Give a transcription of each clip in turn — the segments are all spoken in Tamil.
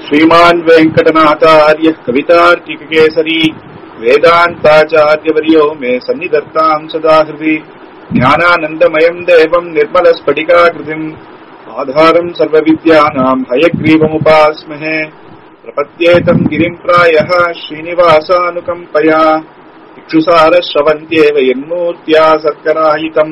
श्रीमान् वेङ्कटनाथार्यः कवितार्किककेसरी वेदान्ताचार्यवर्यो मे सन्निधत्ताम् सदा हृदि ज्ञानानन्दमयम् देवम् निर्मलस्फटिकाकृतिम् आधारम् सर्वविद्यानाम् हयग्रीवमुपास्महे प्रपद्येतम् गिरिम् प्रायः श्रीनिवासानुकम्पया இக்ஷுசாரஸ்ரவந்தியேவ என்மூர்த்தியா சர்க்கராயிதம்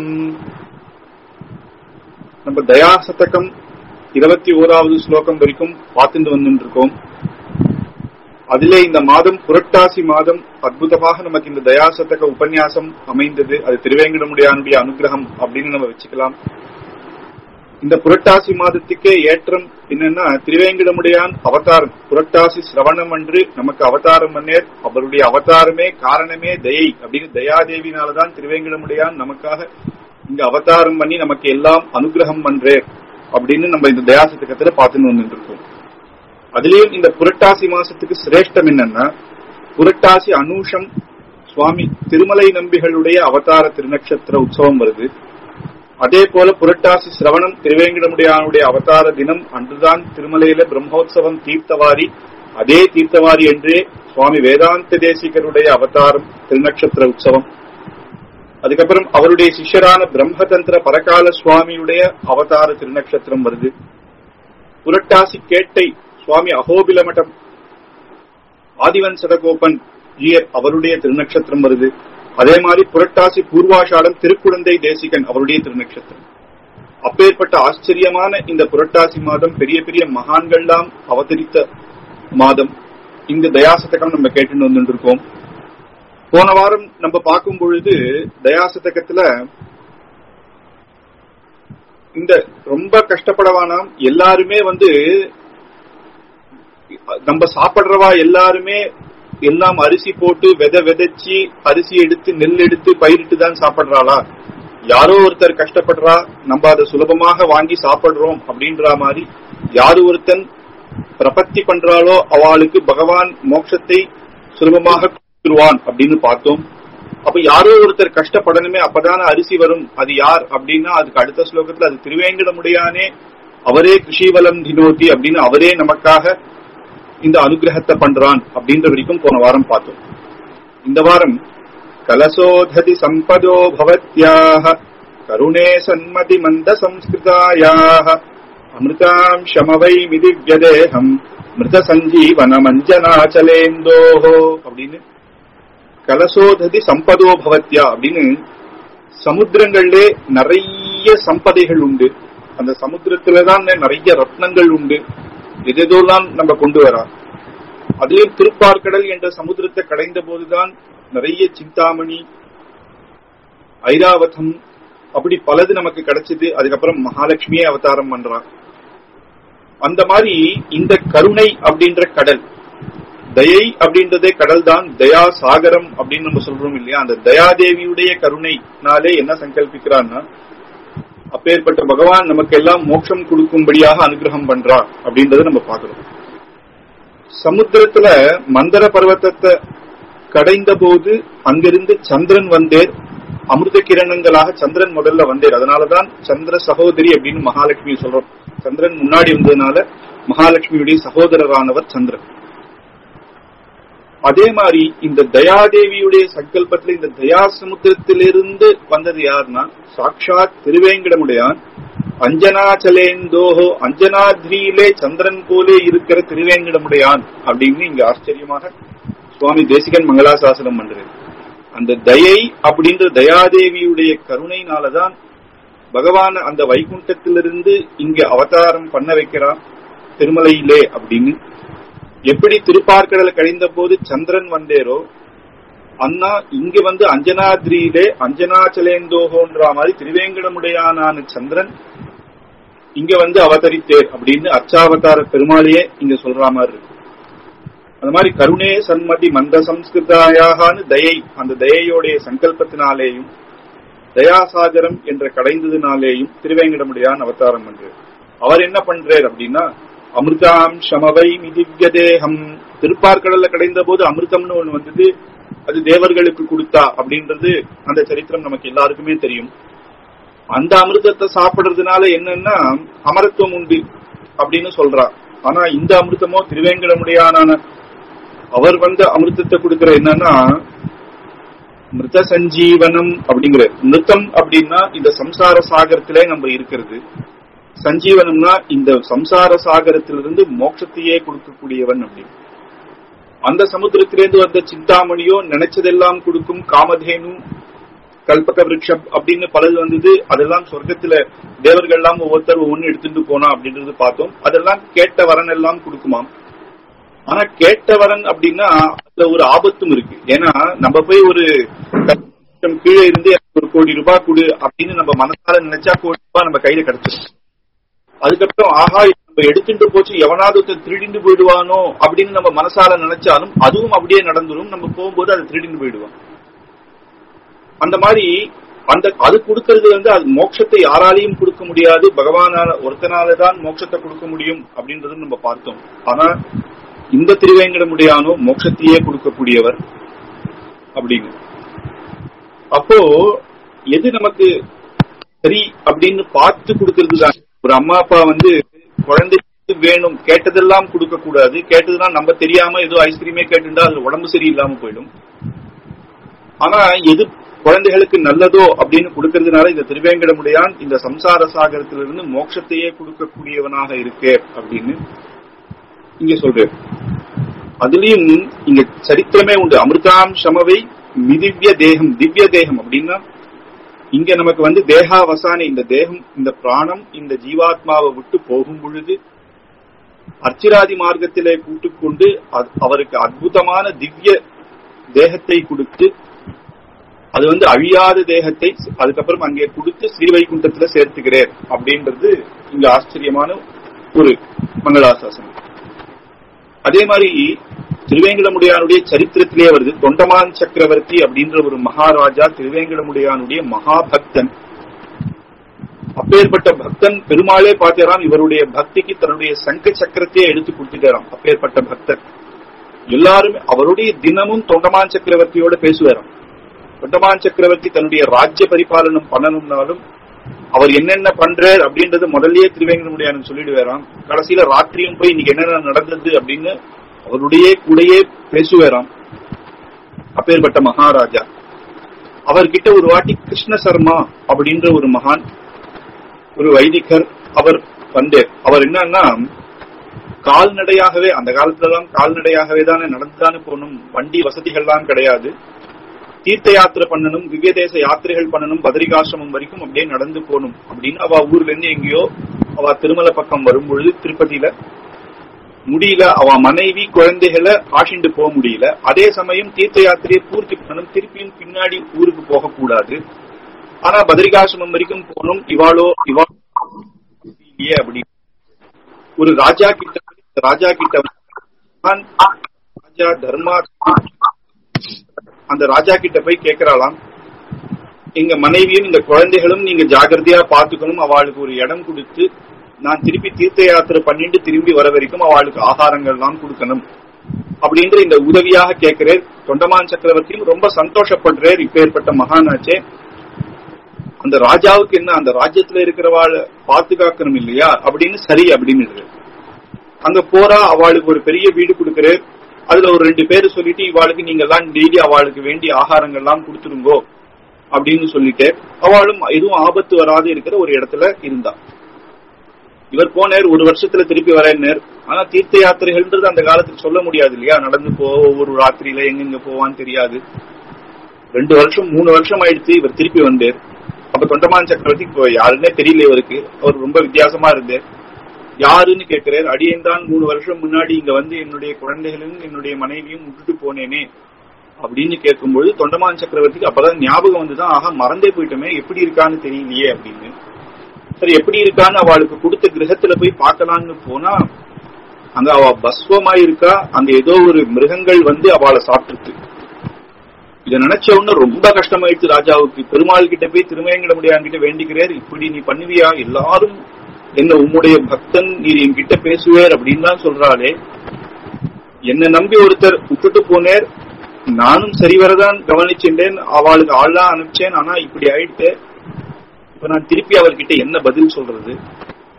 நம்ம தயா சதகம் இருபத்தி ஓராவது ஸ்லோகம் வரைக்கும் பார்த்துட்டு வந்துட்டு இருக்கோம் அதிலே இந்த மாதம் புரட்டாசி மாதம் அற்புதமாக நமக்கு இந்த தயாசதக உபன்யாசம் அமைந்தது அது திருவேங்கடமுடியானுடைய அனுகிரகம் அப்படின்னு நம்ம வச்சுக்கலாம் இந்த புரட்டாசி மாதத்துக்கே ஏற்றம் என்னன்னா திருவேங்கடமுடையான் அவதாரம் புரட்டாசி சிரவணம் அன்று நமக்கு அவதாரம் பண்ணேர் அவருடைய அவதாரமே காரணமே தயை அப்படின்னு தயாதேவினாலதான் திருவேங்கடமுடையான் நமக்காக இங்க அவதாரம் பண்ணி நமக்கு எல்லாம் அனுகிரகம் பண்றேர் அப்படின்னு நம்ம இந்த தயாசத்துக்கத்துல பார்த்துன்னு வந்துட்டு இருக்கோம் அதுலயும் இந்த புரட்டாசி மாசத்துக்கு சிரேஷ்டம் என்னன்னா புரட்டாசி அனூஷம் சுவாமி திருமலை நம்பிகளுடைய அவதார திருநக்ஷத்திர உற்சவம் வருது அதே போல புரட்டாசி சிரவணம் திருவேங்கடமுடியானுடைய அவதார தினம் அன்றுதான் திருமலையில பிரம்மோத்சவம் தீர்த்தவாரி அதே தீர்த்தவாரி என்றே சுவாமி வேதாந்த தேசிகருடைய அவதாரம் திருநக்ஷத்திர உற்சவம் அதுக்கப்புறம் அவருடைய சிஷ்யரான பிரம்மதந்திர பரகால சுவாமியுடைய அவதார திருநக்ஷத்திரம் வருது புரட்டாசி கேட்டை சுவாமி அகோபிலமட்டம் ஆதிவன் சடகோபன் ஜியர் அவருடைய திருநக்ஷத்திரம் வருது அதே மாதிரி புரட்டாசி பூர்வாஷாடம் திருக்குழந்தை தேசிகன் அவருடைய திருநக்ஷத்திரம் அப்பேற்பட்ட ஆச்சரியமான இந்த புரட்டாசி மாதம் பெரிய பெரிய மகான்கள்லாம் அவதரித்த மாதம் இந்த தயாசதகம் நம்ம கேட்டுட்டு வந்துட்டு இருக்கோம் போன வாரம் நம்ம பார்க்கும் பொழுது தயாசதகத்துல இந்த ரொம்ப கஷ்டப்படவானாம் எல்லாருமே வந்து நம்ம சாப்பிடுறவா எல்லாருமே எல்லாம் அரிசி போட்டு விதை விதைச்சு அரிசி எடுத்து நெல் எடுத்து பயிரிட்டு தான் சாப்பிடுறாளா யாரோ ஒருத்தர் கஷ்டப்படுறா நம்ம அதை சுலபமாக வாங்கி சாப்பிடுறோம் அப்படின்ற மாதிரி யாரு ஒருத்தன் பிரபத்தி பண்றாளோ அவளுக்கு பகவான் மோட்சத்தை சுலபமாக கொடுத்துருவான் அப்படின்னு பார்த்தோம் அப்ப யாரோ ஒருத்தர் கஷ்டப்படணுமே அப்பதான அரிசி வரும் அது யார் அப்படின்னா அதுக்கு அடுத்த ஸ்லோகத்துல அது திருவேங்கடமுடையானே அவரே கிருஷிவலம் தினோதி அப்படின்னு அவரே நமக்காக இந்த அனுகிரகத்தை பண்றான் அப்படின்ற வரைக்கும் போன வாரம் பார்த்தோம் இந்த வாரம் கலசோததி சம்பதோ பவத்யாக கருணே சன்மதி மந்த சம்ஸ்கிருதாயாக அமிர்தாம் ஷமவை மிதிவ்யதேகம் மிருத சஞ்சீவன மஞ்சனாச்சலேந்தோஹோ அப்படின்னு கலசோததி சம்பதோ பவத்யா அப்படின்னு சமுத்திரங்கள்லே நிறைய சம்பதைகள் உண்டு அந்த சமுத்திரத்துலதான் நிறைய ரத்னங்கள் உண்டு எதெல்லாம் நம்ம கொண்டு வரா அதிலும் திருப்பார்கடல் என்ற சமுத்திரத்தை கடைந்த போதுதான் நிறைய சிந்தாமணி ஐராவதம் அப்படி பலது நமக்கு கிடைச்சது அதுக்கப்புறம் மகாலட்சுமியே அவதாரம் பண்றான் அந்த மாதிரி இந்த கருணை அப்படின்ற கடல் தயை அப்படின்றதே கடல் தான் தயா சாகரம் அப்படின்னு நம்ம சொல்றோம் இல்லையா அந்த தயாதேவியுடைய கருணைனாலே என்ன சங்கல்பிக்கிறான்னா அப்பேற்பட்ட பகவான் நமக்கு எல்லாம் மோட்சம் கொடுக்கும்படியாக அனுகிரகம் பண்றா அப்படின்றத நம்ம பாக்குறோம் சமுத்திரத்துல மந்தர பர்வத்தத்தை கடைந்த போது அங்கிருந்து சந்திரன் வந்தேர் அமிர்த கிரணங்களாக சந்திரன் முதல்ல வந்தேர் அதனாலதான் சந்திர சகோதரி அப்படின்னு மகாலட்சுமி சொல்றோம் சந்திரன் முன்னாடி வந்ததுனால மகாலட்சுமியுடைய சகோதரரானவர் சந்திரன் அதே மாதிரி இந்த தயாதேவியுடைய சங்கல்பத்துல இந்த தயா சமுத்திரத்திலிருந்து வந்தது யாருன்னா சாட்சாத் திருவேங்கடமுடையான் அஞ்சனாச்சலேந்தோஹோ அஞ்சனாத்ரியிலே சந்திரன் போலே இருக்கிற திருவேங்கடமுடையான் அப்படின்னு இங்க ஆச்சரியமாக சுவாமி தேசிகன் மங்களாசாசனம் பண்றது அந்த தயை அப்படின்ற தயாதேவியுடைய கருணைனாலதான் பகவான் அந்த வைகுண்டத்திலிருந்து இங்க அவதாரம் பண்ண வைக்கிறான் திருமலையிலே அப்படின்னு எப்படி திருப்பார்கடலை கழிந்த போது சந்திரன் வந்தேரோ அண்ணா இங்க வந்து அஞ்சனாத்ரியிலே அஞ்சனாச்சலேந்தோகோன்ற மாதிரி திருவேங்கடமுடையானான சந்திரன் இங்க வந்து அவதரித்தேர் அப்படின்னு அச்சாவதார பெருமாளையே இங்க சொல்ற மாதிரி இருக்கு அந்த மாதிரி கருணே சன்மதி மந்த சம்ஸ்கிருதாயாகான்னு தயை அந்த தயையோடைய சங்கல்பத்தினாலேயும் தயாசாகரம் என்ற கடைந்ததுனாலேயும் திருவேங்கடமுடையான் அவதாரம் பண்றார் அவர் என்ன பண்றார் அப்படின்னா அமிர்தாம் சமவை மிதிவ்ய தேகம் திருப்பார்கடல்ல கடைந்த போது அமிர்தம்னு ஒண்ணு வந்தது அது தேவர்களுக்கு கொடுத்தா அப்படின்றது அந்த சரித்திரம் நமக்கு எல்லாருக்குமே தெரியும் அந்த அமிர்தத்தை சாப்பிடுறதுனால என்னன்னா அமரத்துவம் உண்டு அப்படின்னு சொல்றா ஆனா இந்த அமிர்தமோ திருவேங்கடமுடையானான அவர் வந்த அமிர்தத்தை கொடுக்கிற என்னன்னா மிருத சஞ்சீவனம் அப்படிங்கிற மிருத்தம் அப்படின்னா இந்த சம்சார சாகரத்திலே நம்ம இருக்கிறது சஞ்சீவனம்னா இந்த சம்சார சாகரத்திலிருந்து மோட்சத்தையே கொடுக்கக்கூடியவன் அப்படின்னு அந்த சமுத்திரத்திலிருந்து வந்த சிந்தாமணியோ நினைச்சதெல்லாம் கொடுக்கும் காமதேனு கல்பக விருட்சம் அப்படின்னு பலது வந்தது அதெல்லாம் சொர்க்கத்துல தேவர்கள் எல்லாம் ஒவ்வொருத்தர் ஒவ்வொன்னு எடுத்துட்டு போனா அப்படின்றது பார்த்தோம் அதெல்லாம் கேட்ட வரன் எல்லாம் கொடுக்குமாம் ஆனா கேட்ட வரன் அப்படின்னா அதுல ஒரு ஆபத்தும் இருக்கு ஏன்னா நம்ம போய் ஒரு கல்பம் கீழே இருந்து எனக்கு ஒரு கோடி ரூபாய் கொடு அப்படின்னு நம்ம மனசால நினைச்சா கோடி ரூபாய் நம்ம கையில கிடைச்சிடும் அதுக்கப்புறம் ஆஹா நம்ம எடுத்துட்டு போச்சு எவனாவது ஒருத்தன் திருடிண்டு போயிடுவானோ அப்படின்னு நம்ம மனசால நினைச்சாலும் அதுவும் அப்படியே நடந்துரும் நம்ம போகும்போது அது திருடிண்டு போயிடுவான் அந்த மாதிரி அந்த அது கொடுக்கறது வந்து அது மோட்சத்தை யாராலையும் கொடுக்க முடியாது பகவானால ஒருத்தனாலதான் மோட்சத்தை கொடுக்க முடியும் அப்படின்றதும் நம்ம பார்த்தோம் ஆனா இந்த திருவேங்கடமுடியானோ மோட்சத்தையே கொடுக்கக்கூடியவர் அப்படின்னு அப்போ எது நமக்கு சரி அப்படின்னு பார்த்து கொடுக்கறது தான் ஒரு அம்மா அப்பா வந்து குழந்தைக்கு வேணும் கேட்டதெல்லாம் கொடுக்க கூடாது கேட்டதெல்லாம் நம்ம தெரியாம ஏதோ ஐஸ்கிரீமே கேட்டுண்டா அது உடம்பு சரியில்லாம போயிடும் ஆனா எது குழந்தைகளுக்கு நல்லதோ அப்படின்னு கொடுக்கறதுனால இந்த திருவேங்கடமுடையான் இந்த சம்சார சாகரத்திலிருந்து மோட்சத்தையே கொடுக்கக்கூடியவனாக இருக்கே அப்படின்னு இங்க சொல்றேன் அதுலயும் இங்க சரித்திரமே உண்டு அமிர்தாம் சமவை மிதிவ்ய தேகம் திவ்ய தேகம் அப்படின்னா இங்க நமக்கு வந்து தேகாவசானி இந்த தேகம் இந்த பிராணம் இந்த ஜீவாத்மாவை விட்டு போகும் பொழுது அர்ச்சிராதி மார்க்கத்திலே கூட்டுக்கொண்டு அவருக்கு அற்புதமான திவ்ய தேகத்தை கொடுத்து அது வந்து அழியாத தேகத்தை அதுக்கப்புறம் அங்கே கொடுத்து ஸ்ரீவைகுண்டத்துல சேர்த்துக்கிறேன் அப்படின்றது இங்க ஆச்சரியமான ஒரு மங்களாசாசனம் அதே மாதிரி திருவேங்கடமுடையானுடைய சரித்திரத்திலே வருது தொண்டமான் சக்கரவர்த்தி அப்படின்ற ஒரு மகாராஜா திருவேங்கடமுடையானுடைய மகாபக்தன் அப்பேற்பட்ட பக்தன் பெருமாளே பார்த்தேராம் இவருடைய பக்திக்கு தன்னுடைய சங்க சக்கரத்தையே எடுத்து கொடுத்துட்டாராம் அப்பேற்பட்ட பக்தன் எல்லாருமே அவருடைய தினமும் தொண்டமான் சக்கரவர்த்தியோட பேசுவாராம் தொண்டமான் சக்கரவர்த்தி தன்னுடைய ராஜ்ய பரிபாலனம் பண்ணணும்னாலும் அவர் என்னென்ன பண்றார் அப்படின்றது முதல்லயே திருவேங்கடமுடியானு சொல்லிடுவாராம் கடைசியில ராத்திரியும் போய் இன்னைக்கு என்னென்ன நடந்தது அப்படின்னு அவருடைய கூடயே பேசுவாராம் அப்பேற்பட்ட மகாராஜா அவர்கிட்ட ஒரு வாட்டி கிருஷ்ண சர்மா அப்படின்ற ஒரு மகான் ஒரு வைதிகர் அவர் வந்து அவர் என்னன்னா கால்நடையாகவே அந்த காலத்துல எல்லாம் கால்நடையாகவே தானே நடந்துதானே போகணும் வண்டி வசதிகள்லாம் கிடையாது தீர்த்த யாத்திரை பண்ணணும் திவ்ய தேச யாத்திரைகள் பண்ணணும் பதரிகாசிரமம் வரைக்கும் அப்படியே நடந்து போகணும் அப்படின்னு அவ ஊர்ல இருந்து எங்கேயோ அவ திருமலை பக்கம் வரும்பொழுது திருப்பதியில முடியல அவ மனைவி குழந்தைகளை ஆஷிண்டு போக முடியல அதே சமயம் தீர்த்த யாத்திரையை பூர்த்தி பண்ணணும் திருப்பியும் பின்னாடி ஊருக்கு போக கூடாது ஆனா பதரிகாசிரமம் வரைக்கும் போகணும் இவாளோ இவா அப்படி ஒரு ராஜா கிட்ட ராஜா கிட்ட ராஜா தர்மா அந்த ராஜா கிட்ட போய் கேக்குறாளாம் எங்க மனைவியும் இந்த குழந்தைகளும் நீங்க ஜாகிரதையா பாத்துக்கணும் அவளுக்கு ஒரு இடம் கொடுத்து நான் திருப்பி தீர்த்த யாத்திரை பண்ணிட்டு திரும்பி வர வரைக்கும் அவளுக்கு ஆகாரங்கள் எல்லாம் கொடுக்கணும் அப்படின்ற இந்த உதவியாக கேட்கிறார் தொண்டமான் சக்கரவர்த்தியும் ரொம்ப சந்தோஷப்படுறார் இப்பேற்பட்ட மகானாச்சே அந்த ராஜாவுக்கு என்ன அந்த ராஜ்யத்துல இருக்கிறவாள பாதுகாக்கணும் இல்லையா அப்படின்னு சரி அப்படின்னு அங்க போறா அவளுக்கு ஒரு பெரிய வீடு கொடுக்கிறார் அதுல ஒரு ரெண்டு பேரு சொல்லிட்டு இவாளுக்கு நீங்க எல்லாம் டெய்லி அவளுக்கு வேண்டிய ஆகாரங்கள் எல்லாம் கொடுத்துருங்கோ அப்படின்னு சொல்லிட்டு அவளும் எதுவும் ஆபத்து வராது இருக்கிற ஒரு இடத்துல இருந்தா இவர் போனார் ஒரு வருஷத்துல திருப்பி வரேன்னார் ஆனா தீர்த்த யாத்திரைகள்ன்றது அந்த காலத்துக்கு சொல்ல முடியாது இல்லையா நடந்து போ ஒவ்வொரு ராத்திரியில எங்கெங்க போவான்னு தெரியாது ரெண்டு வருஷம் மூணு வருஷம் ஆயிடுச்சு இவர் திருப்பி வந்தார் அப்ப தொண்டமான் சக்கரவர்த்தி இப்போ யாருன்னே தெரியல இவருக்கு அவர் ரொம்ப வித்தியாசமா இருந்தார் யாருன்னு கேட்கிறார் அடியேன் மூணு வருஷம் முன்னாடி இங்க வந்து என்னுடைய குழந்தைகளும் என்னுடைய மனைவியும் விட்டுட்டு போனேனே அப்படின்னு கேட்கும்போது தொண்டமான் சக்கரவர்த்திக்கு அப்பதான் ஞாபகம் வந்துதான் ஆக மறந்தே போயிட்டோமே எப்படி இருக்கான்னு தெரியலையே அப்படின்னு சரி எப்படி இருக்கான்னு அவளுக்கு கொடுத்த கிரகத்துல போய் பார்க்கலான்னு போனா அங்க அவ பஸ்வமா இருக்கா அங்க ஏதோ ஒரு மிருகங்கள் வந்து அவளை சாப்பிட்டுருக்கு இத நினைச்ச உடனே ரொம்ப கஷ்டமாயிடுச்சு ராஜாவுக்கு பெருமாள் கிட்ட போய் திருமயங்கிடமுடியான் கிட்ட வேண்டிக்கிறார் இப்படி நீ பண்ணுவியா எல்லாரும் என்ன உம்முடைய பக்தன் நீர் என்கிட்ட பேசுவேர் அப்படின்னு தான் சொல்றாளே என்ன நம்பி ஒருத்தர் விட்டுட்டு போனேர் நானும் சரிவரதான் கவனிச்சேன் அவளுக்கு ஆள்லாம் அனுப்பிச்சேன் ஆனா இப்படி ஆயிடுச்சு இப்ப நான் திருப்பி அவர்கிட்ட என்ன பதில் சொல்றது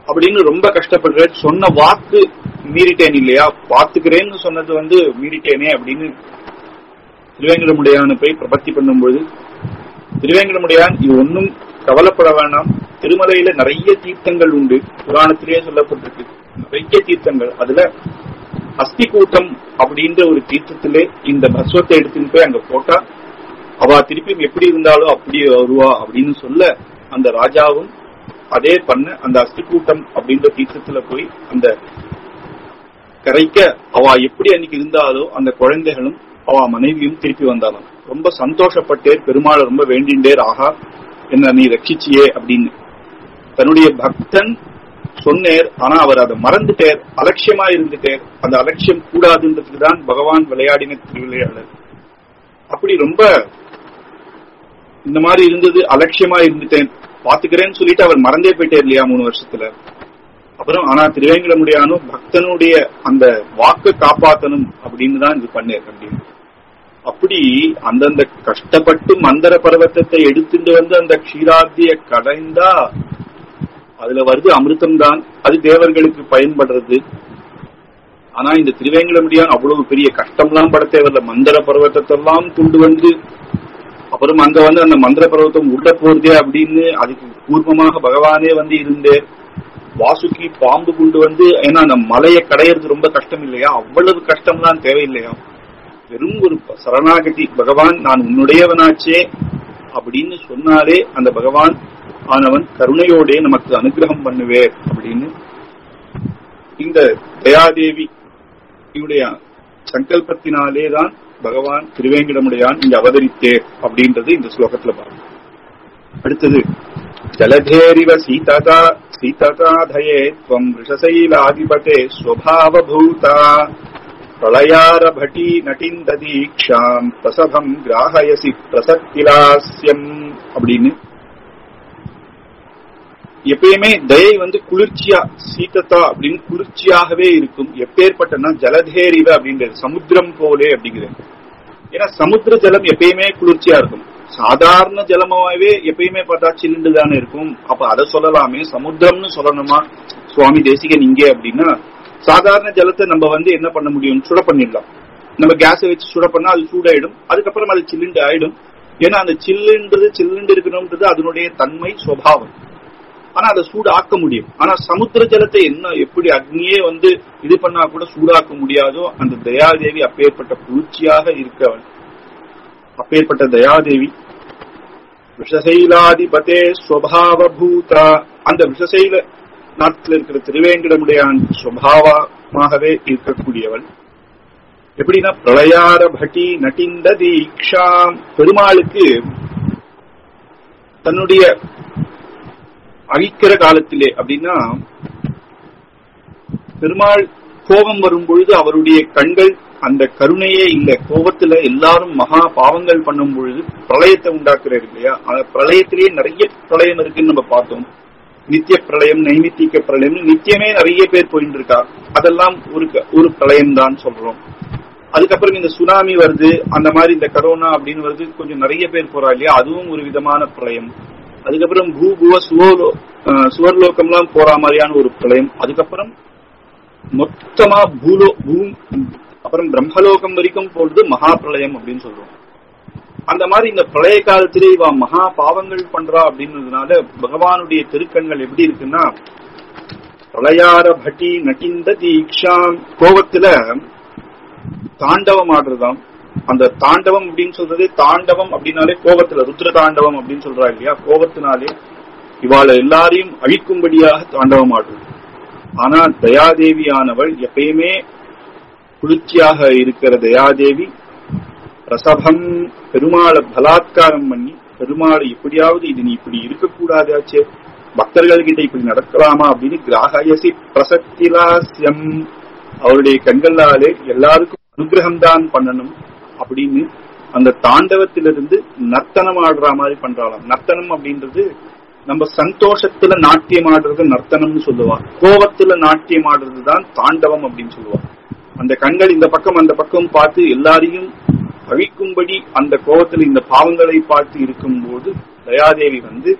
அப்படின்னு ரொம்ப கஷ்டப்படுறேன் சொன்ன வாக்கு மீறிட்டேன் இல்லையா பாத்துக்கிறேன்னு சொன்னது வந்து மீறிட்டேனே அப்படின்னு திருவேங்கடமுடையான போய் பிரபத்தி பண்ணும்போது திருவேங்கடமுடையான் இது ஒன்னும் கவலைப்பட வேண்டாம் திருமலையில நிறைய தீர்த்தங்கள் உண்டு புராணத்திலேயே சொல்லப்பட்டிருக்கு நிறைய தீர்த்தங்கள் அதுல அஸ்தி கூட்டம் அப்படின்ற ஒரு தீர்த்தத்திலே இந்த பஸ்வத்தை எடுத்துன்னு போய் அங்க போட்டா அவ திருப்பியும் எப்படி இருந்தாலும் அப்படியே வருவா அப்படின்னு சொல்ல அந்த ராஜாவும் அதே பண்ண அந்த அஸ்தி கூட்டம் அப்படின்ற தீர்த்தத்துல போய் அந்த கரைக்க அவ எப்படி அன்னைக்கு இருந்தாலோ அந்த குழந்தைகளும் அவ மனைவியும் திருப்பி வந்தாலும் ரொம்ப சந்தோஷப்பட்டேர் பெருமாளை ரொம்ப வேண்டிண்டேர் ஆகா என்ன நீ ரட்சிச்சியே அப்படின்னு தன்னுடைய பக்தன் சொன்னேர் ஆனா அவர் அதை மறந்துட்டேர் அலட்சியமா இருந்துட்டேர் அந்த அலட்சியம் கூடாதுன்றதுக்கு தான் பகவான் விளையாடின திருவிளையாடல் அப்படி ரொம்ப இந்த மாதிரி இருந்தது அலட்சியமா இருந்துட்டேன் பாத்துக்கிறேன்னு சொல்லிட்டு அவர் மறந்தே போயிட்டார் இல்லையா மூணு வருஷத்துல அப்புறம் ஆனா திருவேங்கடமுடியானும் பக்தனுடைய அந்த வாக்கு காப்பாத்தணும் அப்படின்னு தான் இது பண்ணேர் அப்படின்னு அப்படி அந்தந்த கஷ்டப்பட்டு மந்தர பர்வத்தத்தை எடுத்துட்டு வந்து அந்த க்ஷீராத்திய கடைந்தா அதுல வருது அமிர்தம் தான் அது தேவர்களுக்கு பயன்படுறது ஆனா இந்த திருவேங்கடமுடியான் அவ்வளவு பெரிய கஷ்டம்லாம் பட தேவையில்ல மந்திர பர்வத்தத்தை எல்லாம் கொண்டு வந்து அப்புறம் அங்க வந்து அந்த மந்திர பர்வத்தம் உள்ள போறதே அப்படின்னு அதுக்கு பூர்வமாக பகவானே வந்து இருந்தேர் வாசுகி பாம்பு கொண்டு வந்து ஏன்னா அந்த மலையை கடையிறது ரொம்ப கஷ்டம் இல்லையா அவ்வளவு கஷ்டம்லாம் தேவையில்லையா வெறும் ஒரு சரணாகதி பகவான் நான் உன்னுடையவனாச்சே அப்படின்னு சொன்னாலே அந்த பகவான் ஆனவன் கருணையோடே நமக்கு அனுகிரகம் பண்ணுவேர் அப்படின்னு இந்த தயாதேவி இவருடைய சங்கல்பத்தினாலே தான் பகவான் திருவேங்கடமுடையான் இங்க அவதரித்தேர் அப்படின்றது இந்த ஸ்லோகத்துல பாருங்க அடுத்தது ஜலதேரிவ சீததா சீததாதயே துவம் ரிஷசைலாதிபதே ஸ்வபாவபூதா பிரளயாரபட்டி நட்டிந்ததீக்ஷாம் பிரசவம் கிராகயசி பிரசக்திலாஸ்யம் அப்படின்னு எப்பயுமே தயை வந்து குளிர்ச்சியா சீதத்தா அப்படின்னு குளிர்ச்சியாகவே இருக்கும் எப்பேற்பட்டனா ஜலதேரிவ அப்படின்றது சமுத்திரம் போலே அப்படிங்கிறது ஏன்னா சமுத்திர ஜலம் எப்பயுமே குளிர்ச்சியா இருக்கும் சாதாரண ஜலமாவே எப்பயுமே பார்த்தா சில்லுண்டு தானே இருக்கும் அப்ப அதை சொல்லலாமே சமுத்திரம்னு சொல்லணுமா சுவாமி தேசிகன் இங்கே அப்படின்னா சாதாரண ஜலத்தை நம்ம வந்து என்ன பண்ண முடியும் சுட பண்ணிடலாம் நம்ம கேஸை வச்சு சுட பண்ணா அது சூடாயிடும் அதுக்கப்புறம் அது சில்லுண்டு ஆயிடும் ஏன்னா அந்த சில்லுன்றது சில்லுண்டு இருக்கணும்ன்றது அதனுடைய தன்மை சுவாவம் ஆனா அதை சூடு ஆக்க முடியும் ஆனா சமுத்திர ஜலத்தை என்ன எப்படி அக்னியே வந்து இது பண்ணா கூட சூடாக்க முடியாதோ அந்த தயாதேவி அப்பேற்பட்ட குளிர்ச்சியாக இருக்கவள் அப்பேற்பட்ட தயாதேவி விஷசைலாதிபதே ஸ்வபாவபூதா அந்த விஷசைல நாட்டில் இருக்கிற திருவேங்கடமுடையான் சுவாவமாகவே இருக்கக்கூடியவள் எப்படின்னா பிரளயார பட்டி நட்டிந்த தீக்ஷாம் பெருமாளுக்கு தன்னுடைய அழிக்கிற காலத்திலே அப்படின்னா பெருமாள் கோபம் வரும் பொழுது அவருடைய கண்கள் அந்த கருணையே இல்ல கோபத்துல எல்லாரும் மகா பாவங்கள் பண்ணும் பொழுது பிரளயத்தை உண்டாக்குறாரு இல்லையா அந்த பிரளயத்திலேயே நிறைய பிரளயம் இருக்குன்னு நம்ம பார்த்தோம் நித்திய பிரளயம் நைமித்திக பிரளயம் நித்தியமே நிறைய பேர் போயிட்டு இருக்கா அதெல்லாம் ஒரு ஒரு பிரளயம் தான் சொல்றோம் அதுக்கப்புறம் இந்த சுனாமி வருது அந்த மாதிரி இந்த கரோனா அப்படின்னு வருது கொஞ்சம் நிறைய பேர் போறா இல்லையா அதுவும் ஒரு விதமான பிரளயம் அதுக்கப்புறம் பூ புவ சுவலோ சுவர்லோகம்லாம் போற மாதிரியான ஒரு பிரளயம் அதுக்கப்புறம் மொத்தமா பூலோ பூ அப்புறம் பிரம்மலோகம் வரைக்கும் போறது மகா பிரளயம் அப்படின்னு சொல்றோம் அந்த மாதிரி இந்த பிரளய காலத்திலே இவ மகா பாவங்கள் பண்றா அப்படின்றதுனால பகவானுடைய திருக்கண்கள் எப்படி இருக்குன்னா பிரளயார பட்டி நட்டிந்த தீக்ஷாம் கோபத்துல தாண்டவம் ஆடுறதாம் அந்த தாண்டவம் அப்படின்னு சொல்றது தாண்டவம் அப்படின்னாலே கோபத்துல ருத்ர தாண்டவம் அப்படின்னு சொல்றா இல்லையா கோபத்தினாலே இவாள எல்லாரையும் அழிக்கும்படியாக தாண்டவம் ஆடுறது ஆனா தயாதேவியானவள் எப்பயுமே குளிர்ச்சியாக இருக்கிற தயாதேவி பிரசபம் பெருமாளை பலாத்காரம் பண்ணி பெருமாளை எப்படியாவது இது நீ இப்படி இருக்கக்கூடாதாச்சே பக்தர்கள் கிட்ட இப்படி நடக்கலாமா அப்படின்னு கிராகயசி பிரசக்திலாசியம் அவருடைய கண்களாலே எல்லாருக்கும் அனுகிரகம் தான் பண்ணணும் அப்படின்னு அந்த தாண்டவத்திலிருந்து நர்த்தனம் ஆடுற மாதிரி பண்றாளாம் நர்த்தனம் அப்படின்றது நம்ம சந்தோஷத்துல நாட்டியம் ஆடுறது நர்த்தனம்னு சொல்லுவா கோபத்துல நாட்டியம் ஆடுறது தான் தாண்டவம் அப்படின்னு சொல்லுவா அந்த கண்கள் இந்த பக்கம் அந்த பக்கம் பார்த்து எல்லாரையும் அழிக்கும்படி அந்த கோபத்தில் இந்த பாவங்களை பார்த்து இருக்கும்போது தயாதேவி வந்து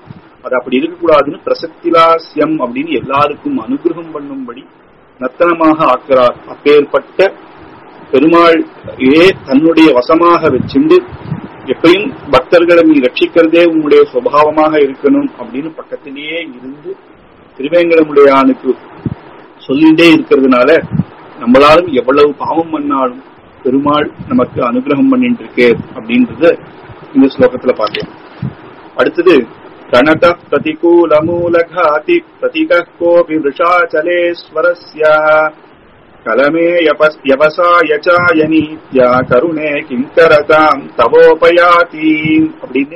அது அப்படி இருக்கக்கூடாதுன்னு பிரசக்திலாசியம் அப்படின்னு எல்லாருக்கும் அனுகிரகம் பண்ணும்படி நத்தனமாக ஆக்கிறார் அப்பேற்பட்ட பெருமாள் ஏ தன்னுடைய வசமாக வச்சுண்டு எப்பயும் பக்தர்களை நீ ரட்சிக்கிறதே உன்னுடைய சுபாவமாக இருக்கணும் அப்படின்னு பக்கத்திலேயே இருந்து திருவேங்கடமுடையானுக்கு சொல்லிட்டே இருக்கிறதுனால நம்மளாலும் எவ்வளவு பாவம் பண்ணாலும் பெருமாள் நமக்கு அனுகிரகம் பண்ணிட்டு இருக்கே அப்படின்றத இந்த ஸ்லோகத்துல பார்க்கலாம் அடுத்தது கணத பிரதிகூல மூலகாதி பிரதிக கோபி விஷாச்சலேஸ்வரஸ்ய கலமே யவசாய சாயனீத்யா கருணே கிங்கரதாம் தவோபயாதி அப்படின்னு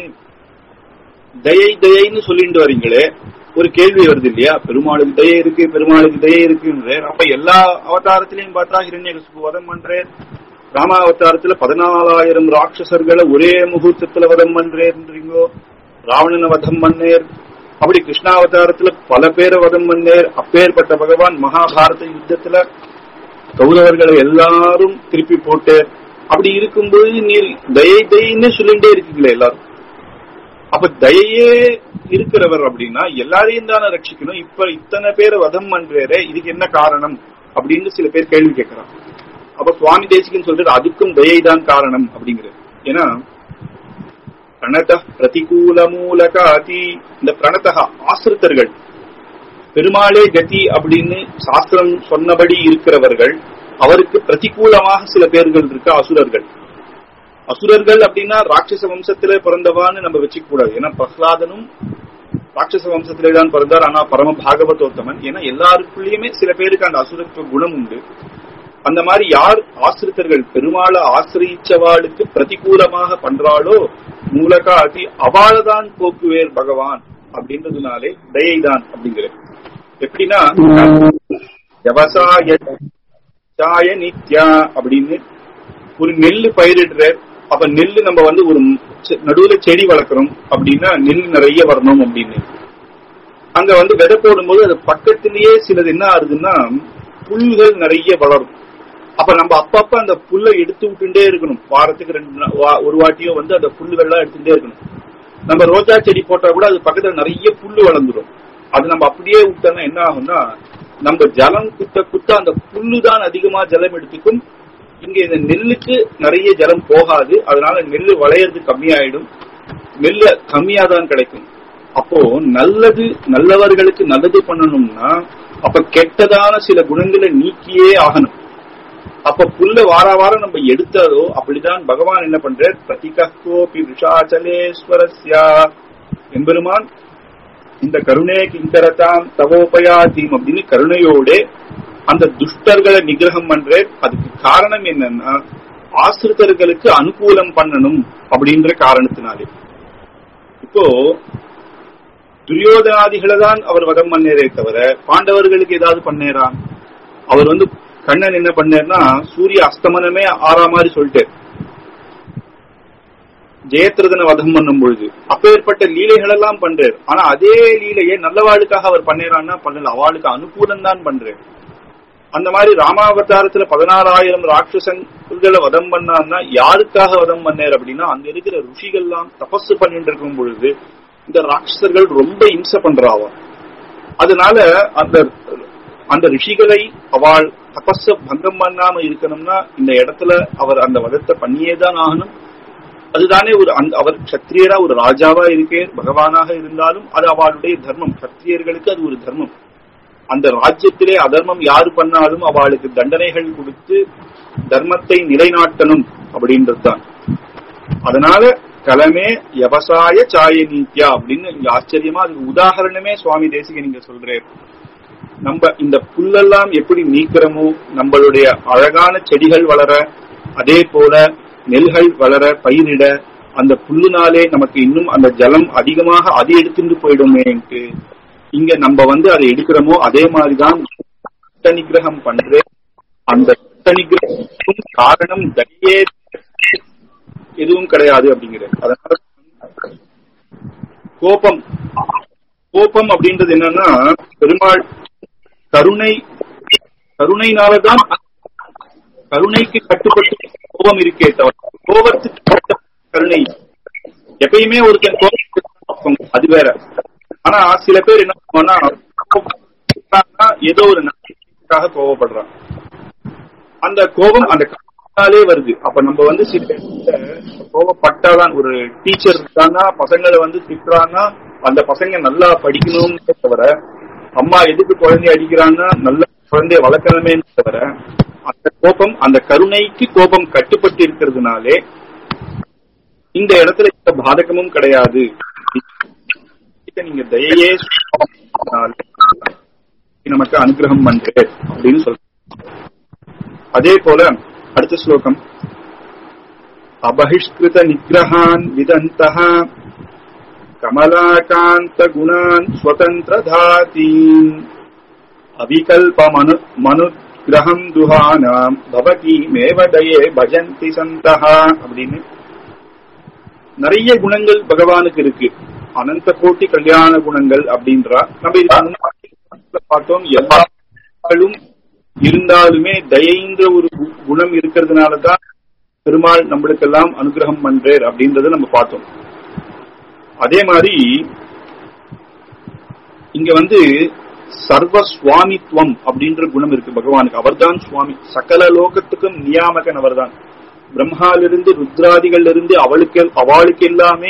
தயை தயைன்னு சொல்லிட்டு வரீங்களே ஒரு கேள்வி வருது இல்லையா பெருமாளுக்கு தயை இருக்கு பெருமாளுக்கு தயை இருக்குன்ற அப்ப எல்லா அவதாரத்திலையும் பார்த்தா ஹிரண்யகசுக்கு வதம் பண்றேன் ராமாவதாரத்துல பதினாலாயிரம் ராட்சசர்களை ஒரே முகூர்த்தத்துல வதம் பண்றேன்றீங்கோ ராவணனை வதம் பண்ணேர் அப்படி கிருஷ்ணாவதாரத்துல பல பேரை வதம் பண்ணேர் அப்பேற்பட்ட பகவான் மகாபாரத யுத்தத்துல கௌரவர்களை எல்லாரும் திருப்பி போட்டு அப்படி இருக்கும்போது நீர் தயை தயின்னு சொல்லிட்டே இருக்கீங்களே எல்லாரும் அப்ப தயையே இருக்கிறவர் அப்படின்னா எல்லாரையும் தானே ரட்சிக்கணும் இப்ப இத்தனை பேரை வதம் பண்றேரே இதுக்கு என்ன காரணம் அப்படின்னு சில பேர் கேள்வி கேட்கிறான் அப்ப சுவாமி தேசிகன் சொல்றது அதுக்கும் தயை தான் காரணம் அப்படிங்கிறது ஏன்னா பிரணத பிரதிகூல மூலகாதி இந்த பிரணதகா ஆசிரித்தர்கள் பெருமாளே கதி அப்படின்னு சாஸ்திரம் சொன்னபடி இருக்கிறவர்கள் அவருக்கு பிரதிகூலமாக சில பேர்கள் இருக்கு அசுரர்கள் அசுரர்கள் அப்படின்னா ராட்சச வம்சத்திலே பிறந்தவான்னு நம்ம வச்சுக்க கூடாது ஏன்னா பிரஹ்லாதனும் ராட்சச வம்சத்திலே தான் பிறந்தார் ஆனா பரம பாகவதோத்தமன் ஏன்னா எல்லாருக்குள்ளேயுமே சில பேருக்கு அந்த அசுரத்துவ குணம் உண்டு அந்த மாதிரி யார் ஆசிரித்தர்கள் பெருமாளை ஆசிரியிச்சவாளுக்கு பிரதிகூலமாக பண்றாளோ மூலகாதி அவளதான் போக்குவேர் பகவான் அப்படின்றதுனாலே தயை தான் அப்படிங்கிற எப்படின்னா விவசாய சாய நித்யா அப்படின்னு ஒரு நெல்லு பயிரிடுற அப்ப நெல்லு நம்ம வந்து ஒரு நடுவுல செடி வளர்க்கறோம் அப்படின்னா நெல் நிறைய வரணும் அப்படின்னு அங்க வந்து விதை போடும்போது அது பக்கத்திலேயே சிலது என்ன ஆகுதுன்னா புல்கள் நிறைய வளரும் அப்ப நம்ம அப்பப்ப அந்த புல்லை எடுத்து விட்டுட்டே இருக்கணும் வாரத்துக்கு ரெண்டு ஒரு வாட்டியோ வந்து அந்த புல்லுகள்லாம் எடுத்துட்டே இருக்கணும் நம்ம ரோஜா செடி போட்டா கூட அது பக்கத்துல நிறைய புல்லு வளர்ந்துடும் அது நம்ம அப்படியே விட்டோம்னா என்ன ஆகும்னா நம்ம ஜலம் குத்த குத்த அந்த புல்லு தான் அதிகமா ஜலம் எடுத்துக்கும் இங்க இந்த நெல்லுக்கு நிறைய ஜலம் போகாது அதனால நெல்லு வளையறது கம்மியாயிடும் நெல்லு கம்மியா தான் கிடைக்கும் அப்போ நல்லது நல்லவர்களுக்கு நல்லது பண்ணணும்னா அப்ப கெட்டதான சில குணங்களை நீக்கியே ஆகணும் அப்ப புல்ல வார வாரம் நம்ம எடுத்தாலோ அப்படிதான் பகவான் என்ன பண்ற பிரதிகோபி விஷாச்சலேஸ்வரஸ்யா எம்பெருமான் இந்த கருணே கிங்கரதாம் தவோபயாதீம் அப்படின்னு கருணையோட அந்த துஷ்டர்களை நிகிரகம் பண்ற அதுக்கு காரணம் என்னன்னா ஆசிரித்தர்களுக்கு அனுகூலம் பண்ணணும் அப்படின்ற காரணத்தினாலே இப்போ துரியோதனாதிகளை தான் அவர் வதம் பண்ணேரே தவிர பாண்டவர்களுக்கு ஏதாவது பண்ணேரா அவர் வந்து கண்ணன் என்ன பண்ணேர்னா சூரிய அஸ்தமனமே ஆறா மாதிரி சொல்லிட்டார் ஜெயத்ரதனை வதம் பண்ணும் பொழுது அப்பேற்பட்ட லீலைகள் எல்லாம் பண்றாரு ஆனா அதே லீலையை நல்லவாளுக்காக அவர் பண்ணேரான்னா பண்ணல அவளுக்கு அனுகூலம் தான் பண்றாரு அந்த மாதிரி ராமாவதாரத்துல பதினாறாயிரம் ராட்சசங்களை வதம் பண்ணான்னா யாருக்காக வதம் பண்ணார் அப்படின்னா அங்க இருக்கிற ருஷிகள்லாம் தபஸ் பண்ணிட்டு இருக்கும் பொழுது இந்த ராட்சசர்கள் ரொம்ப இம்சை பண்றாவா அதனால அந்த அந்த ரிஷிகளை அவள் தபஸ பங்கம் பண்ணாம இருக்கணும்னா இந்த இடத்துல அவர் அந்த வதத்தை பண்ணியே தான் ஆகணும் அதுதானே ஒரு அந்த அவர் கத்திரியரா ஒரு ராஜாவா இருக்கே பகவானாக இருந்தாலும் அது அவளுடைய தர்மம் கத்திரியர்களுக்கு அது ஒரு தர்மம் அந்த ராஜ்யத்திலே அதர்மம் யாரு பண்ணாலும் அவளுக்கு தண்டனைகள் கொடுத்து தர்மத்தை நிலைநாட்டணும் அப்படின்றதுதான் அதனால கலமே விவசாய சாய நீத்தியா அப்படின்னு இங்க ஆச்சரியமா அதுக்கு உதாகரணமே சுவாமி தேசிக நீங்க சொல்றேன் நம்ம இந்த புல்லெல்லாம் எப்படி நீக்கிறோமோ நம்மளுடைய அழகான செடிகள் வளர அதே போல நெல்கள் வளர பயிரிட அந்த புல்லுனாலே நமக்கு இன்னும் அந்த ஜலம் அதிகமாக அது எடுத்துட்டு போயிடுமேன்ட்டு இங்க நம்ம வந்து அதை எடுக்கிறோமோ அதே மாதிரிதான் நிகிரகம் பண்ற அந்த நிகிரகம் காரணம் தனியே எதுவும் கிடையாது அப்படிங்கிறது அதனால கோபம் கோபம் அப்படின்றது என்னன்னா பெருமாள் கருணை கருணைனாலதான் கருணைக்கு கட்டுப்பட்டு கோபம் இருக்கே தவிர கோபத்துக்கு கருணை எப்பயுமே ஒருத்தன் கோபம் அது வேற ஆனா சில பேர் என்ன பண்ணுவாங்கன்னா ஏதோ ஒரு நன்மைக்காக கோவப்படுறான் அந்த கோபம் அந்த காரணத்தாலே வருது அப்ப நம்ம வந்து சில இடத்துல கோவப்பட்டாதான் ஒரு டீச்சர் இருக்காங்கன்னா பசங்களை வந்து திட்டுறாங்கன்னா அந்த பசங்க நல்லா படிக்கணும்னு தவிர அம்மா எதுக்கு குழந்தைய அடிக்கிறாங்கன்னா நல்ல குழந்தைய வளர்க்கணுமே தவிர அந்த கோபம் அந்த கருணைக்கு கோபம் கட்டுப்பட்டு இருக்கிறதுனாலே இந்த இடத்துல எந்த பாதகமும் கிடையாது நீங்க தயையே நமக்கு அனுகிரகம் பண்றது அப்படின்னு சொல்ற அதே போல அடுத்த ஸ்லோகம் அபகிஷ்கிருத நிகிரகான் விதந்தः கமலாகாந்த குணான் ஸ்வதந்திரதாதீன் அவிகல்ப மனு மனுகிரகம் துஹானாம் பவதி மேவதயே பஜந்தி சந்தஹ அப்படின்னு நிறைய குணங்கள் பகவானுக்கு இருக்கு அனந்த கோட்டி கல்யாண குணங்கள் அப்படின்றா நம்ம இதுக்கு முன்னாடி பார்த்தோம் எல்லாரும் இருந்தாலுமே தயைன்ற ஒரு குணம் இருக்கிறதுனாலதான் பெருமாள் நம்மளுக்கெல்லாம் அனுகிரகம் பண்றார் அப்படின்றத நம்ம பார்த்தோம் அதே மாதிரி இங்க வந்து சர்வ சுவாமித்துவம் அப்படின்ற குணம் இருக்கு பகவானுக்கு அவர்தான் சுவாமி சகல லோகத்துக்கும் நியாமகன் அவர்தான் பிரம்மாலிருந்து ருத்ராதிகள் இருந்து அவளுக்கு அவளுக்கு எல்லாமே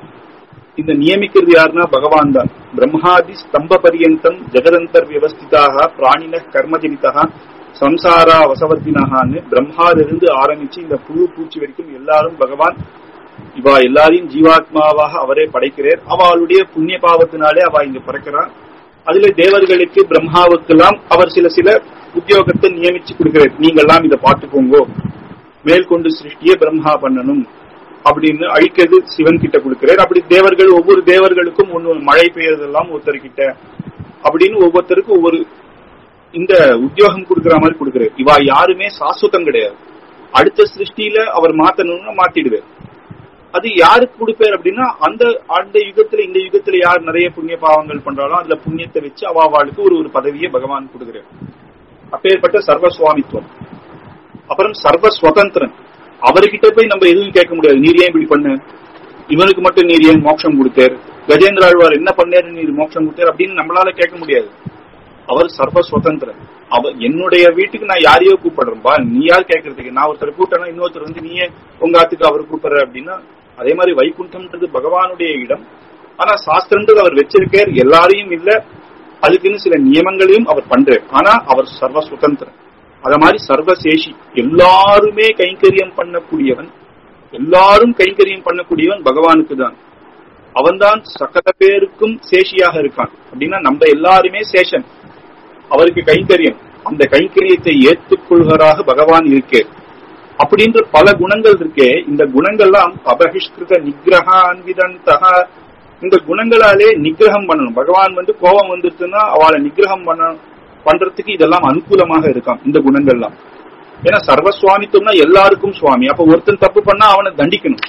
இந்த நியமிக்கிறது யாருன்னா பகவான் தான் பிரம்மாதி ஸ்தம்ப பரியந்தம் ஜெகதந்தர் வியவஸ்திதாக பிராணின கர்மஜனிதா சம்சாரா வசவத்தினகான்னு பிரம்மாலிருந்து ஆரம்பிச்சு இந்த புழு பூச்சி வரைக்கும் எல்லாரும் பகவான் இவா எல்லாரையும் ஜீவாத்மாவாக அவரே படைக்கிறார் அவளுடைய புண்ணிய பாவத்தினாலே அவ இங்க பிறக்கிறார் அதுல தேவர்களுக்கு பிரம்மாவுக்கெல்லாம் அவர் சில சில உத்தியோகத்தை நியமிச்சு கொடுக்கிறார் நீங்கெல்லாம் இதை பார்த்துக்கோங்கோ மேற்கொண்டு சிருஷ்டிய பிரம்மா பண்ணணும் அப்படின்னு அழிக்கிறது சிவன் கிட்ட கொடுக்கிறார் அப்படி தேவர்கள் ஒவ்வொரு தேவர்களுக்கும் ஒன்னு மழை பெய்யறதெல்லாம் ஒருத்தர்கிட்ட அப்படின்னு ஒவ்வொருத்தருக்கும் ஒவ்வொரு இந்த உத்தியோகம் கொடுக்கிற மாதிரி கொடுக்கிறார் இவா யாருமே சாஸ்வதம் கிடையாது அடுத்த சிருஷ்டியில அவர் மாத்தணும்னு மாத்திடுவார் அது யாருக்கு கொடுப்பார் அப்படின்னா அந்த அந்த யுகத்துல இந்த யுகத்துல யார் நிறைய புண்ணிய பாவங்கள் பண்றாலும் அதுல புண்ணியத்தை வச்சு அவாவாளுக்கு ஒரு ஒரு பதவியை பகவான் கொடுக்கிறார் அப்பேற்பட்ட சர்வ சுவாமித்துவம் அப்புறம் சர்வ சுதந்திரன் அவர்கிட்ட போய் நம்ம எதுவும் கேட்க முடியாது நீர் ஏன் இப்படி பண்ண இவனுக்கு மட்டும் நீர் ஏன் மோட்சம் கொடுத்தார் கஜேந்திர ஆழ்வார் என்ன பண்ணாரு நீர் மோட்சம் கொடுத்தார் அப்படின்னு நம்மளால கேட்க முடியாது அவர் சர்வ சுதந்திரன் அவர் என்னுடைய வீட்டுக்கு நான் யாரையோ கூப்பிடுறேன்பா நீ யார் கேட்கறதுக்கு நான் ஒருத்தர் கூப்பிட்டேன்னா இன்னொருத்தர் வந்து நீயே உங்க ஆத்துக்கு அவர் கூப்பிடுற அப்படின்னா அதே மாதிரி வைகுண்டம்ன்றது பகவானுடைய இடம் ஆனா சாஸ்திரன்றது அவர் வச்சிருக்கார் எல்லாரையும் இல்ல அதுக்குன்னு சில நியமங்களையும் அவர் பண்றார் ஆனா அவர் சர்வ சுதந்திரன் அத மாதிரி சர்வசேஷி எல்லாருமே கைங்கரியம் பண்ணக்கூடியவன் எல்லாரும் கைங்கரியம் பண்ணக்கூடியவன் பகவானுக்கு தான் அவன்தான் சகல பேருக்கும் சேஷியாக இருக்கான் அப்படின்னா நம்ம எல்லாருமே சேஷன் அவருக்கு கைங்கரியம் அந்த கைங்கரியத்தை ஏற்றுக்கொள்வராக பகவான் இருக்கே அப்படின்ற பல குணங்கள் இருக்கே இந்த குணங்கள்லாம் அபகிஷ்கிருத நிகிரகா அன்விதந்தக இந்த குணங்களாலே நிகிரகம் பண்ணணும் பகவான் வந்து கோபம் வந்துருச்சுன்னா அவளை நிகிரகம் பண்ண பண்றதுக்கு இதெல்லாம் அனுகூலமாக இருக்காம் இந்த குணங்கள்லாம் ஏன்னா சர்வ சுவாமித்துவம்னா எல்லாருக்கும் சுவாமி அப்ப ஒருத்தன் தப்பு பண்ணா அவனை தண்டிக்கணும்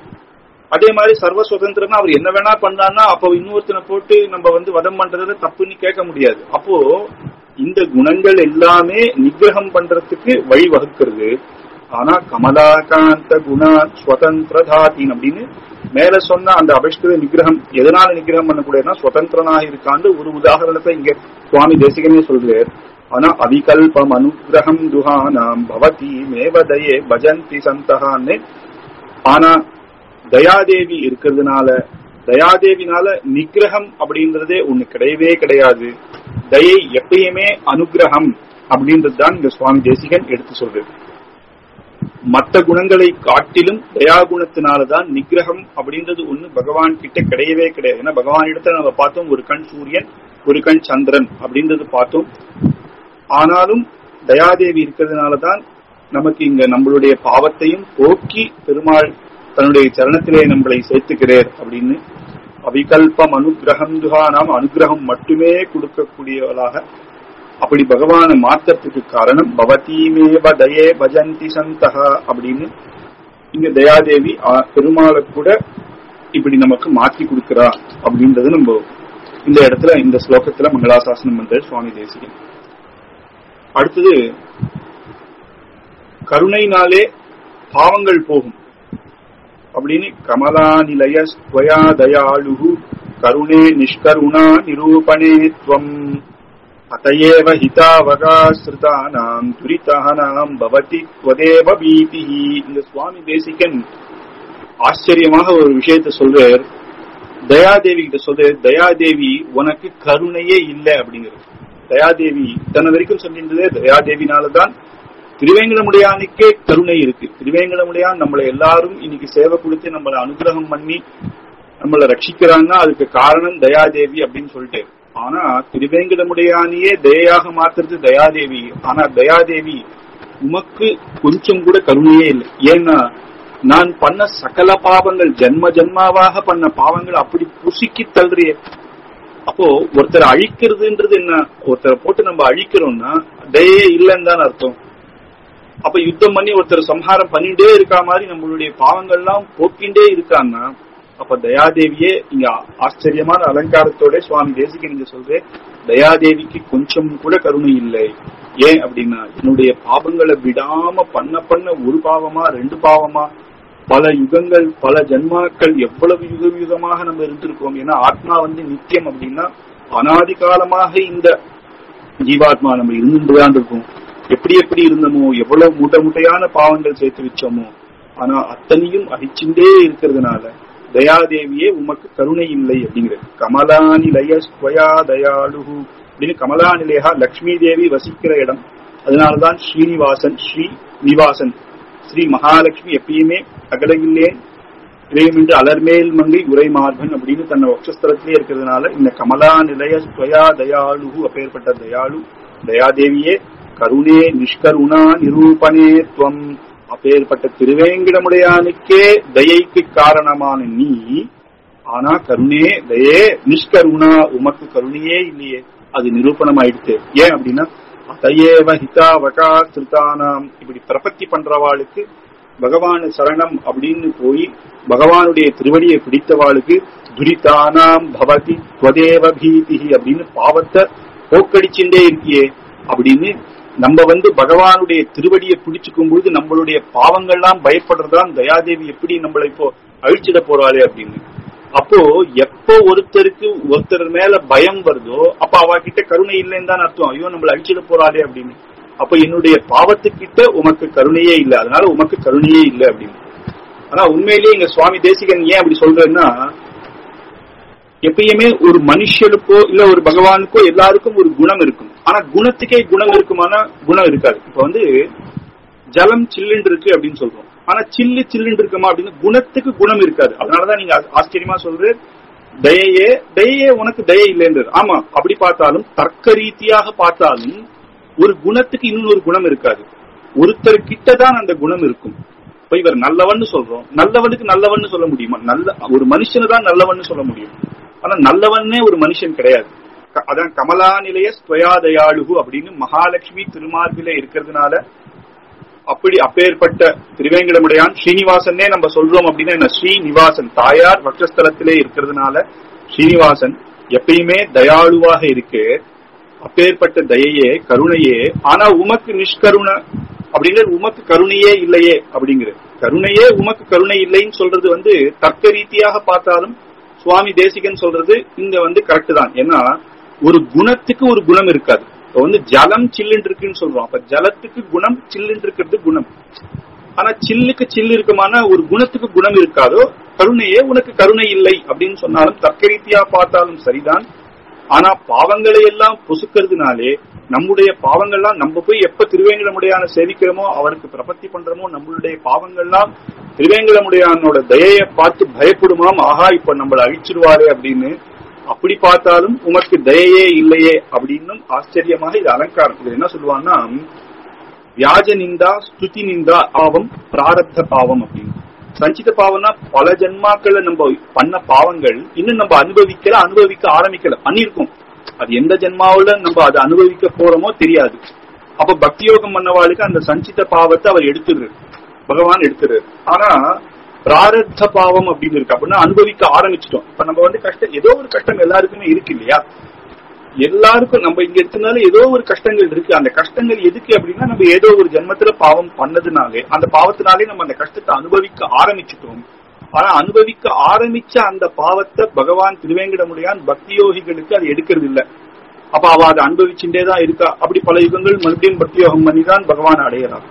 அதே மாதிரி சர்வ சுதந்திரம்னா அவர் என்ன வேணா பண்ணான்னா அப்போ இன்னொருத்தனை போட்டு நம்ம வந்து வதம் பண்றது தப்புன்னு கேட்க முடியாது அப்போ இந்த குணங்கள் எல்லாமே நிகிரகம் பண்றதுக்கு வழி வகுக்கிறது ஆனா கமலாகாந்த குணா ஸ்வதந்திரதாதீன் அப்படின்னு மேல சொன்ன அந்த அபிஷ்கிருத நிகிரகம் எதனால நிகிரகம் பண்ணக்கூடியதுன்னா சுதந்திரனாக இருக்கான்னு ஒரு உதாரணத்தை இங்க சுவாமி தேசிகனே சொல்றார் ஆனா அவிகல்பம் அனுகிரகம் துஹானாம் பவதி மேவதயே பஜந்தி சந்தகான்னு ஆனா தயாதேவி இருக்கிறதுனால தயாதேவினால நிகிரகம் அப்படின்றதே ஒண்ணு கிடையவே கிடையாது தயை எப்பயுமே அனுகிரகம் அப்படின்றது தான் இங்க சுவாமி தேசிகன் எடுத்து சொல்றது மற்ற குணங்களை காட்டிலும் தயா குணத்தினாலதான் நிகிரகம் அப்படின்றது ஒண்ணு பகவான் கிட்ட கிடையவே கிடையாது ஏன்னா பகவான் இடத்துல நம்ம பார்த்தோம் ஒரு கண் சூரியன் ஒரு கண் சந்திரன் அப்படின்றது பார்த்தோம் ஆனாலும் தயாதேவி இருக்கிறதுனாலதான் நமக்கு இங்க நம்மளுடைய பாவத்தையும் போக்கி பெருமாள் தன்னுடைய சரணத்திலே நம்மளை சேர்த்துக்கிறார் அப்படின்னு அவிகல்பம் அனுகிரகம் நாம் அனுகிரகம் மட்டுமே கொடுக்கக்கூடியவளாக அப்படி பகவானை மாற்றத்துக்கு காரணம் பவதீமேவ தயே பஜந்தி சந்தகா அப்படின்னு இங்க தயாதேவி பெருமாளை கூட இப்படி நமக்கு மாற்றி கொடுக்கிறா அப்படின்றது நம்ம இந்த இடத்துல இந்த ஸ்லோகத்துல மங்களாசாசனம் பண்ற சுவாமி தேசிகன் அடுத்தது கருணைனாலே பாவங்கள் போகும் அப்படின்னு கமலா நிலைய ஸ்வயா தயாளுகு கருணே நிஷ்கருணா நிரூபணே துவம் அதையேவ ஹிதாவகாசிருதானாம் துரிதானாம் பவதி துவதேவ பீதிஹி இந்த சுவாமி தேசிகன் ஆச்சரியமாக ஒரு விஷயத்தை சொல்றார் தயாதேவி கிட்ட சொல்ற தயாதேவி உனக்கு கருணையே இல்லை அப்படிங்கிறது தயாதேவி தன வரைக்கும் சொல்லின்றதே தயாதேவினாலதான் திருவேங்கடமுடையானுக்கே கருணை இருக்கு திருவேங்கடமுடையான் நம்மளை எல்லாரும் இன்னைக்கு சேவை கொடுத்து நம்மளை அனுகிரகம் பண்ணி நம்மளை ரட்சிக்கிறான்னா அதுக்கு காரணம் தயாதேவி அப்படின்னு சொல்லிட்டு ஆனா திருவேங்கடமுடையானையே தயையாக மாத்துறது தயாதேவி ஆனா தயாதேவி உமக்கு கொஞ்சம் கூட கருணையே இல்லை ஏன்னா நான் பண்ண சகல பாவங்கள் ஜென்ம ஜென்மாவாக பண்ண பாவங்கள் அப்படி புசுக்கி தள்ளுறிய அப்போ ஒருத்தரை அழிக்கிறதுன்றது என்ன ஒருத்தரை போட்டு நம்ம அழிக்கிறோம்னா தயே இல்லைன்னு தான் அர்த்தம் அப்ப யுத்தம் பண்ணி ஒருத்தர் சம்ஹாரம் பண்ணிட்டே இருக்கா மாதிரி நம்மளுடைய பாவங்கள்லாம் போக்கிண்டே இருக்கான்னா அப்ப தயாதேவியே இங்க ஆச்சரியமான அலங்காரத்தோட சுவாமி தேசிக நீங்க சொல்றேன் தயாதேவிக்கு கொஞ்சம் கூட கருணை இல்லை ஏன் அப்படின்னா என்னுடைய பாவங்களை விடாம பண்ண பண்ண ஒரு பாவமா ரெண்டு பாவமா பல யுகங்கள் பல ஜன்மாக்கள் எவ்வளவு யுக யுகமாக நம்ம இருந்திருக்கோம் ஏன்னா ஆத்மா வந்து நித்தியம் அப்படின்னா அனாதி காலமாக இந்த ஜீவாத்மா நம்ம இருந்துதான் இருக்கும் எப்படி எப்படி இருந்தோமோ எவ்வளவு மூட்டை மூட்டையான பாவங்கள் சேர்த்து வச்சோமோ ஆனா அத்தனையும் அடிச்சுட்டே இருக்கிறதுனால தயாதேவியே உமக்கு கருணை இல்லை அப்படிங்கிறது கமலாநிலய ஸ்வயா தயாளுகு அப்படின்னு கமலாநிலையா லக்ஷ்மி தேவி வசிக்கிற இடம் அதனாலதான் ஸ்ரீனிவாசன் ஸ்ரீ நிவாசன் ஸ்ரீ மகாலட்சுமி எப்பயுமே அகலகில்லேன் இறையுமின்று அலர்மேல் மங்கை உரை மார்பன் அப்படின்னு தன்னை வக்ஷஸ்தலத்திலே இருக்கிறதுனால இந்த கமலா நிலைய ஸ்வயா தயாளுகு அப்பேற்பட்ட தயாளு தயாதேவியே கருணே நிஷ்கருணா நிரூபணே துவம் அப்பேற்பட்ட திருவேங்கிடமுடையானுக்கே தயைக்கு காரணமான நீ ஆனா கருணே தயே நிஷ்கருணா உமக்கு கருணையே இல்லையே அது நிரூபணம் ஆயிடுச்சு ஏன் அப்படின்னா அதையேவ ஹிதாவகா சிறுதானாம் இப்படி பிரபத்தி பண்றவாளுக்கு பகவான் சரணம் அப்படின்னு போய் பகவானுடைய திருவடியை பிடித்தவாளுக்கு துரிதானாம் பவதி துவதேவ பீதி அப்படின்னு பாவத்தை போக்கடிச்சுட்டே இருக்கியே அப்படின்னு நம்ம வந்து பகவானுடைய திருவடியை பிடிச்சுக்கும் பொழுது நம்மளுடைய பாவங்கள்லாம் பயப்படுறதான் தயாதேவி எப்படி நம்மளை இப்போ அழிச்சிட போறாளே அப்படின்னு அப்போ எப்போ ஒருத்தருக்கு ஒருத்தர் மேல பயம் வருதோ அப்ப அவ கிட்ட கருணை இல்லைன்னு தான் அர்த்தம் ஐயோ நம்மள அழிச்சிட போறாளே அப்படின்னு அப்ப என்னுடைய பாவத்துக்கிட்ட உமக்கு கருணையே இல்லை அதனால உமக்கு கருணையே இல்லை அப்படின்னு ஆனா உண்மையிலேயே இங்க சுவாமி தேசிகன் ஏன் அப்படி சொல்றேன்னா எப்பயுமே ஒரு மனுஷனுக்கோ இல்ல ஒரு பகவானுக்கோ எல்லாருக்கும் ஒரு குணம் இருக்கும் ஆனா குணத்துக்கே குணம் இருக்குமானா குணம் இருக்காது இப்ப வந்து ஜலம் சில்லுன்னு இருக்கு அப்படின்னு சொல்றோம் ஆனா சில்லு சில்லுன்னு இருக்குமா அப்படின்னு குணத்துக்கு குணம் இருக்காது அதனாலதான் நீங்க ஆச்சரியமா சொல்ற தயையே தயையே உனக்கு தயை இல்லைன்றது ஆமா அப்படி பார்த்தாலும் தர்க்க ரீதியாக பார்த்தாலும் ஒரு குணத்துக்கு இன்னொரு குணம் இருக்காது ஒருத்தர் கிட்டதான் அந்த குணம் இருக்கும் இப்ப இவர் நல்லவன்னு சொல்றோம் நல்லவனுக்கு நல்லவன்னு சொல்ல முடியுமா நல்ல ஒரு மனுஷனு தான் நல்லவன்னு சொல்ல முடியும் ஆனா நல்லவன்னே ஒரு மனுஷன் கிடையாது அதான் கமலா நிலைய ஸ்வயாதயாளுகு அப்படின்னு மகாலட்சுமி திருமார்பில இருக்கிறதுனால அப்படி அப்பேற்பட்ட திருவேங்கடமுடையான் ஸ்ரீனிவாசன்னே நம்ம சொல்றோம் அப்படின்னா என்ன ஸ்ரீனிவாசன் தாயார் வட்சஸ்தலத்திலே இருக்கிறதுனால ஸ்ரீனிவாசன் எப்பயுமே தயாளுவாக இருக்கு அப்பேற்பட்ட தயையே கருணையே ஆனா உமக்கு நிஷ்கருண அப்படிங்கிறது உமக்கு கருணையே இல்லையே அப்படிங்கிறது கருணையே உமக்கு கருணை இல்லைன்னு சொல்றது வந்து தர்க்க ரீதியாக பார்த்தாலும் சுவாமி தேசிகன் சொல்றது இங்க வந்து கரெக்ட் தான் ஏன்னா ஒரு குணத்துக்கு ஒரு குணம் இருக்காது இப்ப வந்து ஜலம் சில்லுன்னு இருக்குன்னு சொல்றோம் அப்ப ஜலத்துக்கு குணம் சில்லுன்னு இருக்கிறது குணம் ஆனா சில்லுக்கு சில்லு இருக்குமான ஒரு குணத்துக்கு குணம் இருக்காதோ கருணையே உனக்கு கருணை இல்லை அப்படின்னு சொன்னாலும் தர்க்க ரீதியா பார்த்தாலும் சரிதான் ஆனா பாவங்களை எல்லாம் பொசுக்கிறதுனாலே நம்முடைய பாவங்கள்லாம் நம்ம போய் எப்ப திருவேங்கடமுடையான சேவிக்கிறோமோ அவருக்கு பிரபத்தி பண்றோமோ நம்மளுடைய பாவங்கள்லாம் திருவேங்கடமுடையானோட தயையை பார்த்து பயப்படுமாம் ஆஹா இப்ப நம்மளை அழிச்சிருவாரு அப்படின்னு அப்படி பார்த்தாலும் உமக்கு தயையே இல்லையே அப்படின்னும் ஆச்சரியமாக இது அலங்காரம் இது என்ன சொல்லுவாங்கன்னா வியாஜ நிந்தா ஸ்துதி நிந்தா பாவம் பிராரத்த பாவம் அப்படின்னு சஞ்சித பாவம்னா பல ஜென்மாக்கள்ல நம்ம பண்ண பாவங்கள் இன்னும் நம்ம அனுபவிக்கல அனுபவிக்க ஆரம்பிக்கல பண்ணிருக்கோம் அது எந்த ஜென்மாவுல நம்ம அதை அனுபவிக்க போறோமோ தெரியாது அப்ப பக்தி யோகம் பண்ணவாளுக்கு அந்த சஞ்சித பாவத்தை அவர் எடுத்துடுறாரு பகவான் எடுத்துறாரு ஆனா பிராரத்த பாவம் அப்படின்னு இருக்கு அப்படின்னா அனுபவிக்க ஆரம்பிச்சிட்டோம் இப்ப நம்ம வந்து கஷ்டம் ஏதோ ஒரு கஷ்டம் எல்லாருக்குமே இருக்கு இல்லையா எல்லாருக்கும் நம்ம இங்க இருக்கனால ஏதோ ஒரு கஷ்டங்கள் இருக்கு அந்த கஷ்டங்கள் எதுக்கு அப்படின்னா நம்ம ஏதோ ஒரு ஜென்மத்துல பாவம் பண்ணதுனாலே அந்த பாவத்தினாலே நம்ம அந்த கஷ்டத்தை அனுபவிக்க ஆரம்பிச்சிட்டோம் ஆனா அனுபவிக்க ஆரம்பிச்ச அந்த பாவத்தை பகவான் திருவேங்கடமுடையான் பக்தி யோகிகளுக்கு அது எடுக்கிறது இல்ல அப்ப அவ அதை அனுபவிச்சுட்டே தான் இருக்கா அப்படி பல யுகங்கள் மறுபடியும் பக்தி யோகம் பண்ணிதான் பகவான் அடையறான்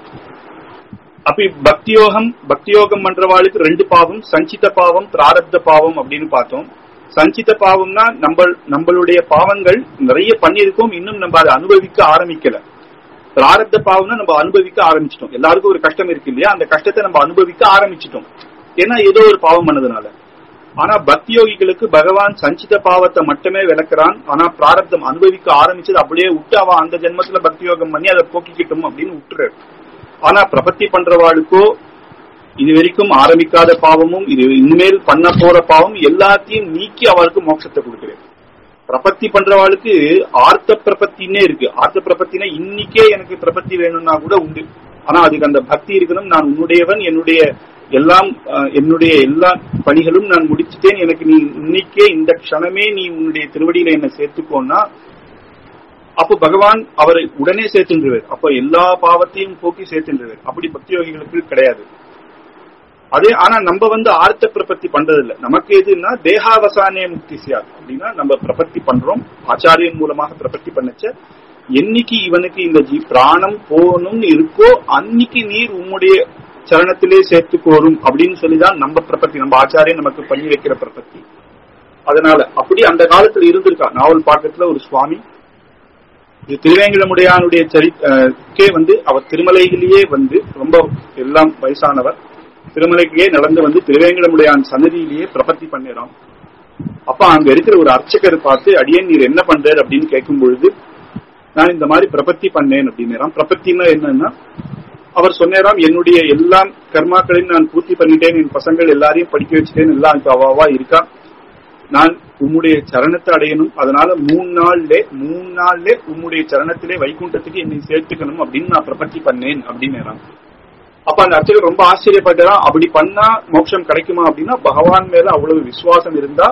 அப்படி பக்தி யோகம் பக்தி யோகம் பண்றவாளுக்கு ரெண்டு பாவம் சஞ்சித பாவம் பிராரப்த பாவம் அப்படின்னு பார்த்தோம் சஞ்சித பாவம்னா நம்ம நம்மளுடைய பாவங்கள் நிறைய பண்ணியிருக்கோம் இன்னும் நம்ம அதை அனுபவிக்க ஆரம்பிக்கல பிராரப்த பாவம்னா நம்ம அனுபவிக்க ஆரம்பிச்சிட்டோம் எல்லாருக்கும் ஒரு கஷ்டம் இருக்கு இல்லையா அந்த கஷ்டத்தை நம்ம அனுபவிக்க ஆரம்பிச்சிட்டோம் ஏன்னா ஏதோ ஒரு பாவம் பண்ணதுனால ஆனா பக்தி யோகிகளுக்கு பகவான் சஞ்சித பாவத்தை மட்டுமே விளக்குறான் ஆனா பிராரப்தம் அனுபவிக்க ஆரம்பிச்சது அப்படியே விட்டு அவன் அந்த ஜென்மத்துல பக்தி யோகம் பண்ணி அதை போக்கிக்கிட்டும் அப்படின்னு விட்டுறாரு ஆனா பிரபத்தி பண்றவாளுக்கோ இது வரைக்கும் ஆரம்பிக்காத பாவமும் இது இனிமேல் பண்ண போற பாவம் எல்லாத்தையும் நீக்கி அவளுக்கு மோட்சத்தை கொடுக்கிறது பிரபத்தி பண்றவாளுக்கு ஆர்த்த பிரபத்தின்னே இருக்கு ஆர்த்த பிரபத்தினா இன்னைக்கே எனக்கு பிரபத்தி வேணும்னா கூட உண்டு ஆனா அதுக்கு அந்த பக்தி இருக்கணும் நான் உன்னுடையவன் என்னுடைய எல்லாம் அஹ், என்னுடைய எல்லா பணிகளும் நான் முடிச்சிட்டேன் எனக்கு நீ இன்னைக்கே இந்த க்ஷணமே நீ உன்னுடைய திருவடியில என்ன சேர்த்துக்கோன்னா அப்போ பகவான் அவரை உடனே சேர்த்துன்றவர் அப்ப எல்லா பாவத்தையும் போக்கி சேர்த்துன்றவர் அப்படி பக்தி யோகிகளுக்கு கிடையாது அதே ஆனா நம்ம வந்து ஆர்த்த பிரபத்தி பண்றது இல்ல நமக்கு எதுன்னா தேகாவசானே முக்தி சியார் அப்படின்னா நம்ம பிரபத்தி பண்றோம் ஆச்சாரியன் மூலமாக பிரபத்தி பண்ணச்ச என்னைக்கு இவனுக்கு இந்த ஜீ பிராணம் போகணும்னு இருக்கோ அன்னைக்கு நீர் உம்முடைய சரணத்திலே சேர்த்துக்கோரும் அப்படின்னு சொல்லிதான் நம்ம பிரபத்தி நம்ம ஆச்சாரியன் நமக்கு பண்ணி வைக்கிற பிரபத்தி அதனால அப்படி அந்த காலத்துல இருந்திருக்கா நாவல் பாக்கத்துல ஒரு சுவாமி இது திருவேங்கடமுடையானுடைய சரி அஹ், கே வந்து அவர் திருமலையிலேயே வந்து ரொம்ப எல்லாம் வயசானவர் திருமலைக்கே நடந்து வந்து திருவேங்கடமுடையான் சன்னதியிலேயே பிரபத்தி பண்ணிடுறோம் அப்ப அங்க இருக்கிற ஒரு அர்ச்சகர் பார்த்து அடியேன் நீர் என்ன பண்றாரு அப்படின்னு கேட்கும் பொழுது நான் இந்த மாதிரி பிரபத்தி பண்ணேன் அப்படின்னாராம் பிரபத்தின்னா என்னன்னா அவர் சொன்னாராம் என்னுடைய எல்லா கர்மாக்களையும் நான் பூர்த்தி பண்ணிட்டேன் என் பசங்கள் எல்லாரையும் படிக்க வச்சுட்டேன் எல்லாம் இப்ப அவாவா இருக்கா நான் உம்முடைய சரணத்தை அடையணும் அதனால மூணு நாள்ல மூணு நாள்ல உம்முடைய சரணத்திலே வைகுண்டத்துக்கு என்னை சேர்த்துக்கணும் அப்படின்னு நான் பிரபத்தி பண்ணேன் அப்படின்னு அப்ப அந்த அர்ச்சகர் ரொம்ப ஆச்சரியப்பட்டாராம் அப்படி பண்ணா மோட்சம் கிடைக்குமா அப்படின்னா பகவான் மேல அவ்வளவு விசுவாசம் இருந்தா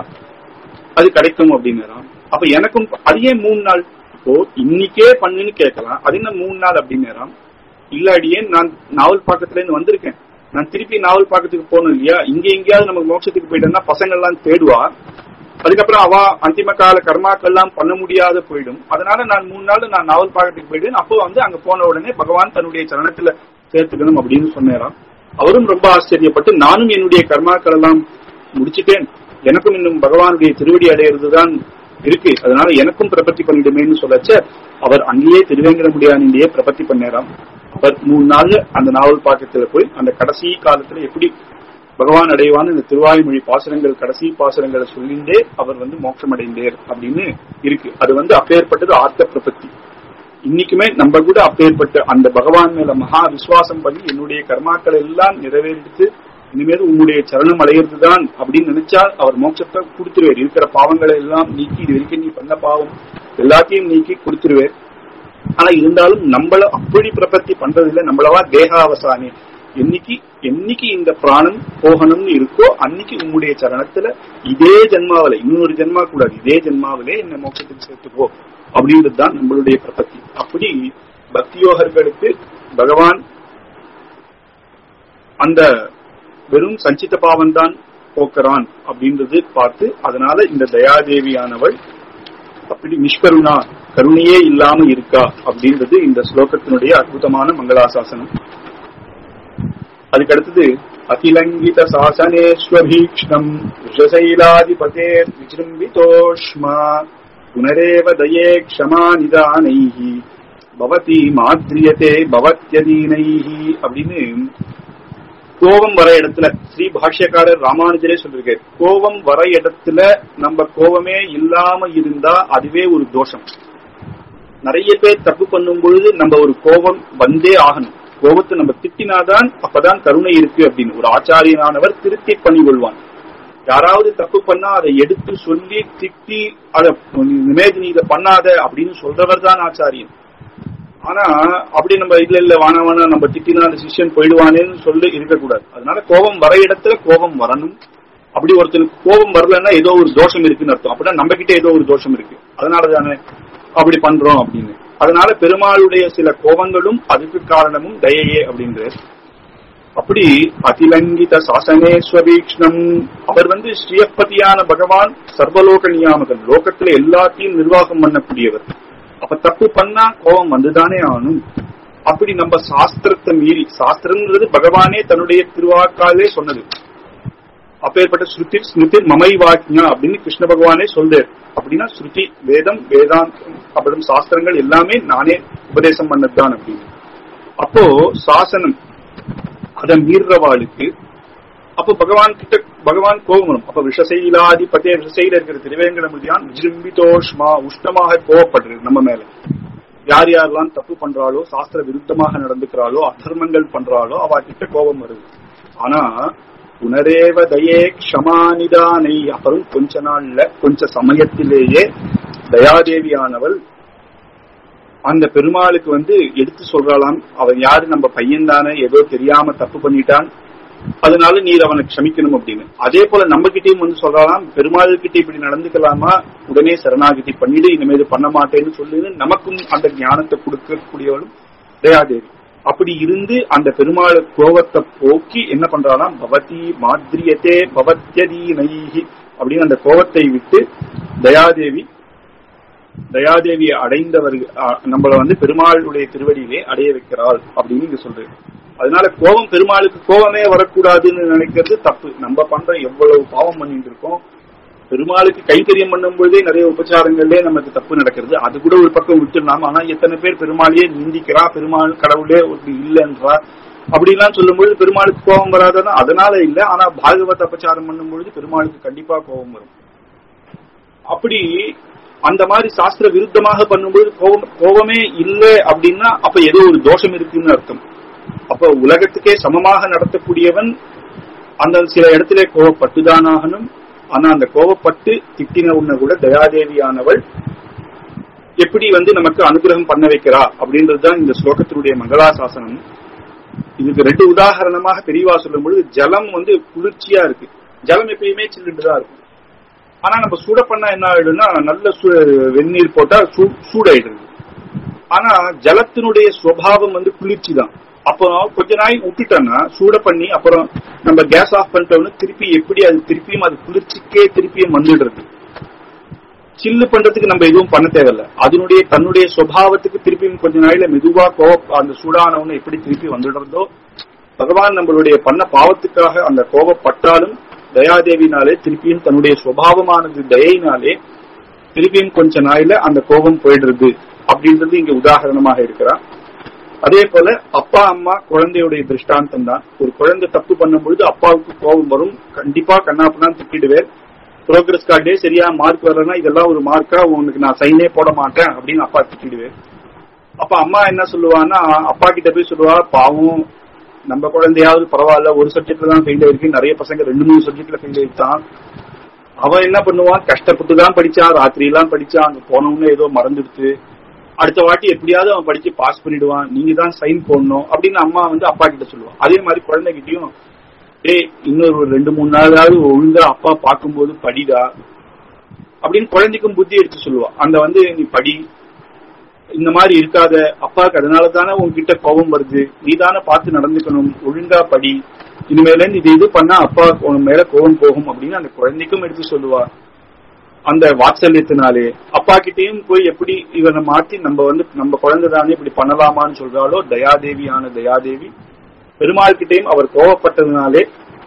அது கிடைக்கும் அப்படின்னாராம் அப்ப எனக்கும் அது ஏன் மூணு நாள் இப்போ இன்னைக்கே பண்ணுன்னு கேட்கலாம் அது என்ன மூணு நாள் அப்படின்னாராம் இல்ல அடியே நான் நாவல் பாக்கத்துல இருந்து வந்திருக்கேன் நான் திருப்பி நாவல் பாக்கத்துக்கு போகணும் இல்லையா இங்க எங்கேயாவது நமக்கு மோட்சத்துக்கு போயிட்டோம்னா பசங்க எல்லாம் தேடுவா அதுக்கப்புறம் அவ அந்திம கால கர்மாக்கள் எல்லாம் பண்ண முடியாத போயிடும் அதனால நான் மூணு நாள் நான் நாவல் பாக்கத்துக்கு போயிடுவேன் அப்போ வந்து அங்க போன உடனே பகவான் தன்னுடைய சரணத்துல சேர்த்துக்கணும் அப்படின்னு சொன்னாராம் அவரும் ரொம்ப ஆச்சரியப்பட்டு நானும் என்னுடைய கர்மாக்கள் எல்லாம் முடிச்சிட்டேன் எனக்கும் இன்னும் பகவானுடைய திருவடி அடையிறதுதான் இருக்கு அதனால எனக்கும் பிரபத்தி பண்ணிடுமேன்னு சொல்லச்ச அவர் அங்கேயே திருவேங்கடமுடியானிலேயே பிரபத்தி பண்ணாராம் அவர் மூணு நாள் அந்த நாவல் பாக்கத்துல போய் அந்த கடைசி காலத்துல எப்படி பகவான் அடைவான் இந்த திருவாய்மொழி பாசுரங்கள் கடைசி பாசுரங்களை சொல்லிண்டே அவர் வந்து மோட்சம் அடைந்தேர் அப்படின்னு இருக்கு அது வந்து அப்பேற்பட்டது ஆர்த்த பிரபத்தி இன்னைக்குமே நம்ம கூட அப்பேற்பட்ட அந்த பகவான் மேல மகா விசுவாசம் பண்ணி என்னுடைய கர்மாக்கள் எல்லாம் நிறைவேறிட்டு இனிமேல் உன்னுடைய சரணம் அடையிறதுதான் அப்படின்னு நினைச்சா அவர் மோட்சத்தை கொடுத்துருவார் இருக்கிற பாவங்களை எல்லாம் நீக்கி இது வரைக்கும் நீ பண்ண பாவம் எல்லாத்தையும் நீக்கி கொடுத்துருவார் ஆனா இருந்தாலும் நம்மள அப்படி பிரபத்தி பண்றது இல்ல நம்மளவா தேகாவசானி என்னைக்கு என்னைக்கு இந்த பிராணம் போகணும்னு இருக்கோ அன்னைக்கு உம்முடைய சரணத்துல இதே ஜென்மாவில இன்னொரு ஜென்மா கூடாது இதே ஜென்மாவிலே என்ன மோட்சத்துக்கு சேர்த்துக்கோ அப்படின்றது தான் நம்மளுடைய பிரபத்தி அப்படி பக்தியோகர்களுக்கு பகவான் அந்த வெறும் சஞ்சித பாவம் தான் போக்குறான் அப்படின்றது பார்த்து அதனால இந்த தயாதேவியானவள் அப்படி நிஷ்கருணா கருணையே இல்லாம இருக்கா அப்படின்றது இந்த ஸ்லோகத்தினுடைய அற்புதமான மங்களாசாசனம் அதுக்கு அடுத்தது அகிலங்கித சாசனேஸ்வபீக்ஷ்ணம் விஷசைலாதிபதே விஜృంభితోష్மா புனரேவ தயே க்ஷமா நிதானைஹி பவதி மாத்ரியதே பவத்யதீனைஹி அப்படின்னு கோபம் வர இடத்துல ஸ்ரீ பாஷ்யக்காரர் ராமானுஜரே சொல்லிருக்காரு கோபம் வர இடத்துல நம்ம கோபமே இல்லாம இருந்தா அதுவே ஒரு தோஷம் நிறைய பேர் தப்பு பண்ணும் பொழுது நம்ம ஒரு கோபம் வந்தே ஆகணும் கோபத்தை நம்ம திட்டினாதான் அப்பதான் கருணை இருக்கு அப்படின்னு ஒரு ஆச்சாரியனானவர் திருத்தி பண்ணி கொள்வான் யாராவது தப்பு பண்ணா அதை எடுத்து சொல்லி திட்டி அத நிமேஜ் நீ இதை பண்ணாத அப்படின்னு சொல்றவர் தான் ஆச்சாரியன் ஆனா அப்படி நம்ம இல்ல இல்ல வானா வானா நம்ம திட்டினா அந்த சிஷ்யன் போயிடுவானேன்னு சொல்லி இருக்கக்கூடாது அதனால கோபம் வர இடத்துல கோபம் வரணும் அப்படி ஒருத்தருக்கு கோபம் வரலன்னா ஏதோ ஒரு தோஷம் இருக்குன்னு அர்த்தம் அப்படின்னா நம்ம கிட்ட ஏதோ ஒரு தோஷம் இருக்கு அதனால தானே அப்படி பண்றோம் அப்படின்னு அதனால பெருமாளுடைய சில கோபங்களும் அதுக்கு காரணமும் தயையே அப்படின்றது அப்படி அதிலங்கித சாசனேஸ்வரீக்ஷ்ணம் அவர் வந்து ஸ்ரீயப்பதியான பகவான் சர்வலோக நியாமகன் லோகத்துல எல்லாத்தையும் நிர்வாகம் பண்ணக்கூடியவர் அப்ப தப்பு பண்ணா கோபம் வந்துதானே ஆகணும் அப்படி நம்ம சாஸ்திரத்தை மீறி சாஸ்திரம்ன்றது பகவானே தன்னுடைய திருவாக்காலே சொன்னது அப்பேற்பட்ட ஸ்ருதி ஸ்மிருதி மமை வாக்ஞா அப்படின்னு கிருஷ்ண பகவானே சொல்றாரு அப்படின்னா ஸ்ருதி வேதம் வேதாந்தம் அப்புறம் சாஸ்திரங்கள் எல்லாமே நானே உபதேசம் பண்ணதுதான் அப்படின்னு அப்போ சாசனம் அதை மீறவாளுக்கு அப்ப பகவான் கிட்ட பகவான் கோபம் வரும் அப்ப விஷசைலாதி பத்தே விஷசையில இருக்கிற திருவேங்கட முடியான் விஜிம்பிதோஷ்மா உஷ்ணமாக கோவப்படுறது நம்ம மேல யார் யாரெல்லாம் தப்பு பண்றாளோ சாஸ்திர விருத்தமாக நடந்துக்கிறாளோ அதர்மங்கள் பண்றாளோ அவ கிட்ட கோபம் வருது ஆனா புனரேவ தயே க்ஷமானிதானை அப்புறம் கொஞ்ச நாள்ல கொஞ்ச சமயத்திலேயே தயாதேவியானவள் அந்த பெருமாளுக்கு வந்து எடுத்து சொல்றாளாம் அவன் யாரு நம்ம பையன் தானே ஏதோ தெரியாம தப்பு பண்ணிட்டான் அதனால நீர் அவனை க்ஷமிக்கணும் அப்படின்னு அதே போல நம்ம கிட்டயும் வந்து சொல்றாளாம் பெருமாள் கிட்ட இப்படி நடந்துக்கலாமா உடனே சரணாகிதி பண்ணிடு இனிமேல் பண்ண மாட்டேன்னு சொல்லுன்னு நமக்கும் அந்த ஞானத்தை கொடுக்கக்கூடியவளும் தயாதேவி அப்படி இருந்து அந்த பெருமாள் கோபத்தை போக்கி என்ன பண்றாளாம் பவதி மாத்ரியத்தே பவத்யதீனைஹி அப்படின்னு அந்த கோபத்தை விட்டு தயாதேவி தயாதேவியை அடைந்தவர்கள் நம்மள வந்து பெருமாளுடைய திருவடியிலே அடைய வைக்கிறாள் அப்படின்னு இங்க சொல்றது அதனால கோபம் பெருமாளுக்கு கோபமே வரக்கூடாதுன்னு நினைக்கிறது தப்பு நம்ம பண்ற எவ்வளவு பாவம் பண்ணிட்டு இருக்கோம் பெருமாளுக்கு கைத்தறியம் பண்ணும் பொழுதே நிறைய உபச்சாரங்கள்லே நமக்கு தப்பு நடக்கிறது அது கூட ஒரு பக்கம் விட்டுடலாம் ஆனா எத்தனை பேர் பெருமாளையே நிந்திக்கிறா பெருமாள் கடவுளே ஒரு இல்லைன்றா அப்படிலாம் சொல்லும்பொழுது பெருமாளுக்கு கோபம் வராதுன்னா அதனால இல்ல ஆனா பாகவத அபச்சாரம் பண்ணும் பொழுது பெருமாளுக்கு கண்டிப்பா கோபம் வரும் அப்படி அந்த மாதிரி சாஸ்திர விருத்தமாக பண்ணும்போது கோபம் கோபமே இல்லை அப்படின்னா அப்ப ஏதோ ஒரு தோஷம் இருக்குன்னு அர்த்தம் அப்ப உலகத்துக்கே சமமாக நடத்தக்கூடியவன் அந்த சில இடத்துல கோபப்பட்டுதான் ஆகணும் ஆனா அந்த கோபப்பட்டு திட்டின உன்ன கூட தயாதேவியானவள் எப்படி வந்து நமக்கு அனுகிரகம் பண்ண வைக்கிறா அப்படின்றதுதான் இந்த ஸ்லோகத்தினுடைய மங்களாசாசனம் இதுக்கு ரெண்டு உதாரணமாக பெரியவா சொல்லும் பொழுது ஜலம் வந்து குளிர்ச்சியா இருக்கு ஜலம் எப்பயுமே சில்லுண்டு தான் இருக்கும் ஆனா நம்ம சூட பண்ணா என்ன ஆயிடும்னா நல்ல வெந்நீர் போட்டா சூடாயிடுது ஆனா ஜலத்தினுடைய சுவாவம் வந்து குளிர்ச்சி தான் அப்போ கொஞ்ச நாய் விட்டுட்டோம்னா சூட பண்ணி அப்புறம் நம்ம கேஸ் ஆஃப் பண்ணிட்டோம்னு திருப்பி எப்படி அது திருப்பியும் அது குளிர்ச்சிக்கே திருப்பியும் வந்துடுறது சில்லு பண்றதுக்கு நம்ம எதுவும் பண்ண தேவையில்ல அதனுடைய தன்னுடைய சுவாவத்துக்கு திருப்பியும் கொஞ்ச நாயில மெதுவா கோவ அந்த சூடானவனு எப்படி திருப்பி வந்துடுறதோ பகவான் நம்மளுடைய பண்ண பாவத்துக்காக அந்த கோபப்பட்டாலும் தயாதேவினாலே திருப்பியும் தன்னுடைய சுவாவமானது தயினாலே திருப்பியும் கொஞ்ச நாயில அந்த கோபம் போயிடுறது அப்படின்றது இங்க உதாரணமாக இருக்கிறான் அதே போல அப்பா அம்மா குழந்தையுடைய திருஷ்டாந்தம் தான் ஒரு குழந்தை தப்பு பண்ணும் பொழுது அப்பாவுக்கு கோபம் வரும் கண்டிப்பா கண்ணாப்புனான்னு திட்டிடுவேன் ப்ரோக்ரஸ் கார்டே சரியா மார்க் வரலன்னா இதெல்லாம் ஒரு மார்க்கா உனக்கு நான் சைனே போட மாட்டேன் அப்படின்னு அப்பா திட்டிடுவேன் அப்ப அம்மா என்ன சொல்லுவான்னா அப்பா கிட்ட போய் சொல்லுவா பாவம் நம்ம குழந்தையாவது பரவாயில்ல ஒரு சப்ஜெக்ட்ல தான் ஃபெயில் ஆயிருக்கு நிறைய பசங்க ரெண்டு மூணு சப்ஜெக்ட்ல ஃபெயில் ஆயிட்டான் அவன் என்ன பண்ணுவான் கஷ்டப்பட்டு தான் படிச்சான் ராத்திரி எல்லாம் படிச்சான் அங்க போனவொன்னு ஏதோ மறந்துடுத்து அடுத்த வாட்டி எப்படியாவது அவன் படிச்சு பாஸ் பண்ணிடுவான் நீங்க தான் சைன் போடணும் அப்படின்னு அம்மா வந்து அப்பா கிட்ட சொல்லுவான் அதே மாதிரி குழந்தைகிட்டயும் ஏய் இன்னொரு ஒரு ரெண்டு மூணு நாளாவது ஒழுங்கா அப்பா பார்க்கும்போது படிடா அப்படின்னு குழந்தைக்கும் புத்தி எடுத்து சொல்லுவான் அந்த வந்து நீ படி இந்த மாதிரி இருக்காத அப்பாவுக்கு அதனால தானே உன்கிட்ட கோபம் வருது நீ தானே பார்த்து நடந்துக்கணும் ஒழுங்கா படி இனிமேல இது இது பண்ணா அப்பா உன் மேல கோபம் போகும் அப்படின்னு அந்த குழந்தைக்கும் எடுத்து சொல்லுவா அந்த வாத்சல்யத்தினாலே அப்பா கிட்டயும் போய் எப்படி இவனை மாத்தி நம்ம வந்து நம்ம குழந்தை தானே இப்படி பண்ணலாமான்னு சொல்றாலோ தயாதேவியான தயாதேவி பெருமாள் கிட்டையும் அவர் கோபப்பட்டதுனாலே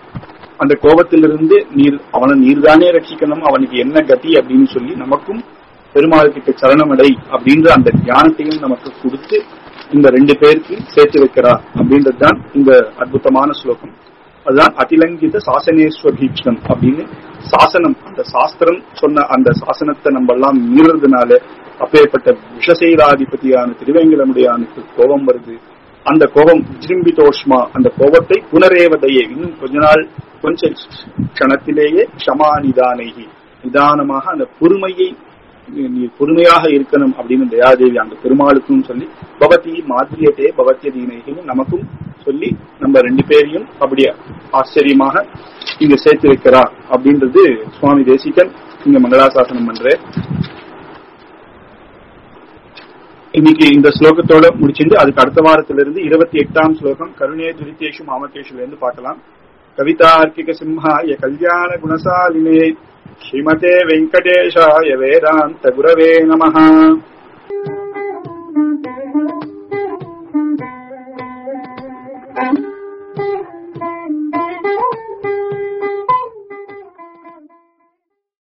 அந்த கோபத்திலிருந்து நீர் அவனை நீர்தானே ரட்சிக்கணும் அவனுக்கு என்ன கதி அப்படின்னு சொல்லி நமக்கும் பெருமாள் கிட்ட சரணமடை அப்படின்ற அந்த ஞானத்தையும் நமக்கு கொடுத்து இந்த ரெண்டு பேருக்கு சேர்த்து வைக்கிறார் அப்படின்றது தான் இந்த அற்புதமான ஸ்லோகம் அதுதான் அதிலங்கித சாசனேஸ்வரீக்ஷணம் அப்படின்னு சாசனம் அந்த சாஸ்திரம் சொன்ன அந்த சாசனத்தை நம்ம எல்லாம் மீறதுனால அப்பேற்பட்ட விஷசைலாதிபதியான திருவேங்கடமுடையானுக்கு கோபம் வருது அந்த கோபம் விஜிம்பிதோஷ்மா அந்த கோபத்தை புனரேவதையே இன்னும் கொஞ்ச நாள் கொஞ்ச கணத்திலேயே க்ஷமா நிதானைகி நிதானமாக அந்த பொறுமையை நீ பொறுமையாக இருக்கணும் அப்படின்னு தயாதேவி அந்த பெருமாளுக்கும் சொல்லி பவதி மாதிரியத்தே பவத்தியதீனைகின்னு நமக்கும் சொல்லி நம்ம ரெண்டு பேரையும் அப்படி ஆச்சரியமாக இங்க சேர்த்து வைக்கிறா அப்படின்றது சுவாமி தேசிகன் இங்க மங்களாசாசனம் பண்ற இன்னைக்கு இந்த ஸ்லோகத்தோட முடிச்சிருந்து அதுக்கு அடுத்த வாரத்துல இருந்து இருபத்தி எட்டாம் ஸ்லோகம் கருணே துரித்தேஷு மாமகேஷுல இருந்து பார்க்கலாம் கவிதார்க்கிக சிம்ஹாய கல்யாண குணசாலினே ஸ்ரீமதே வெங்கடேஷாய வேதாந்த குரவே நமஹ Thank you.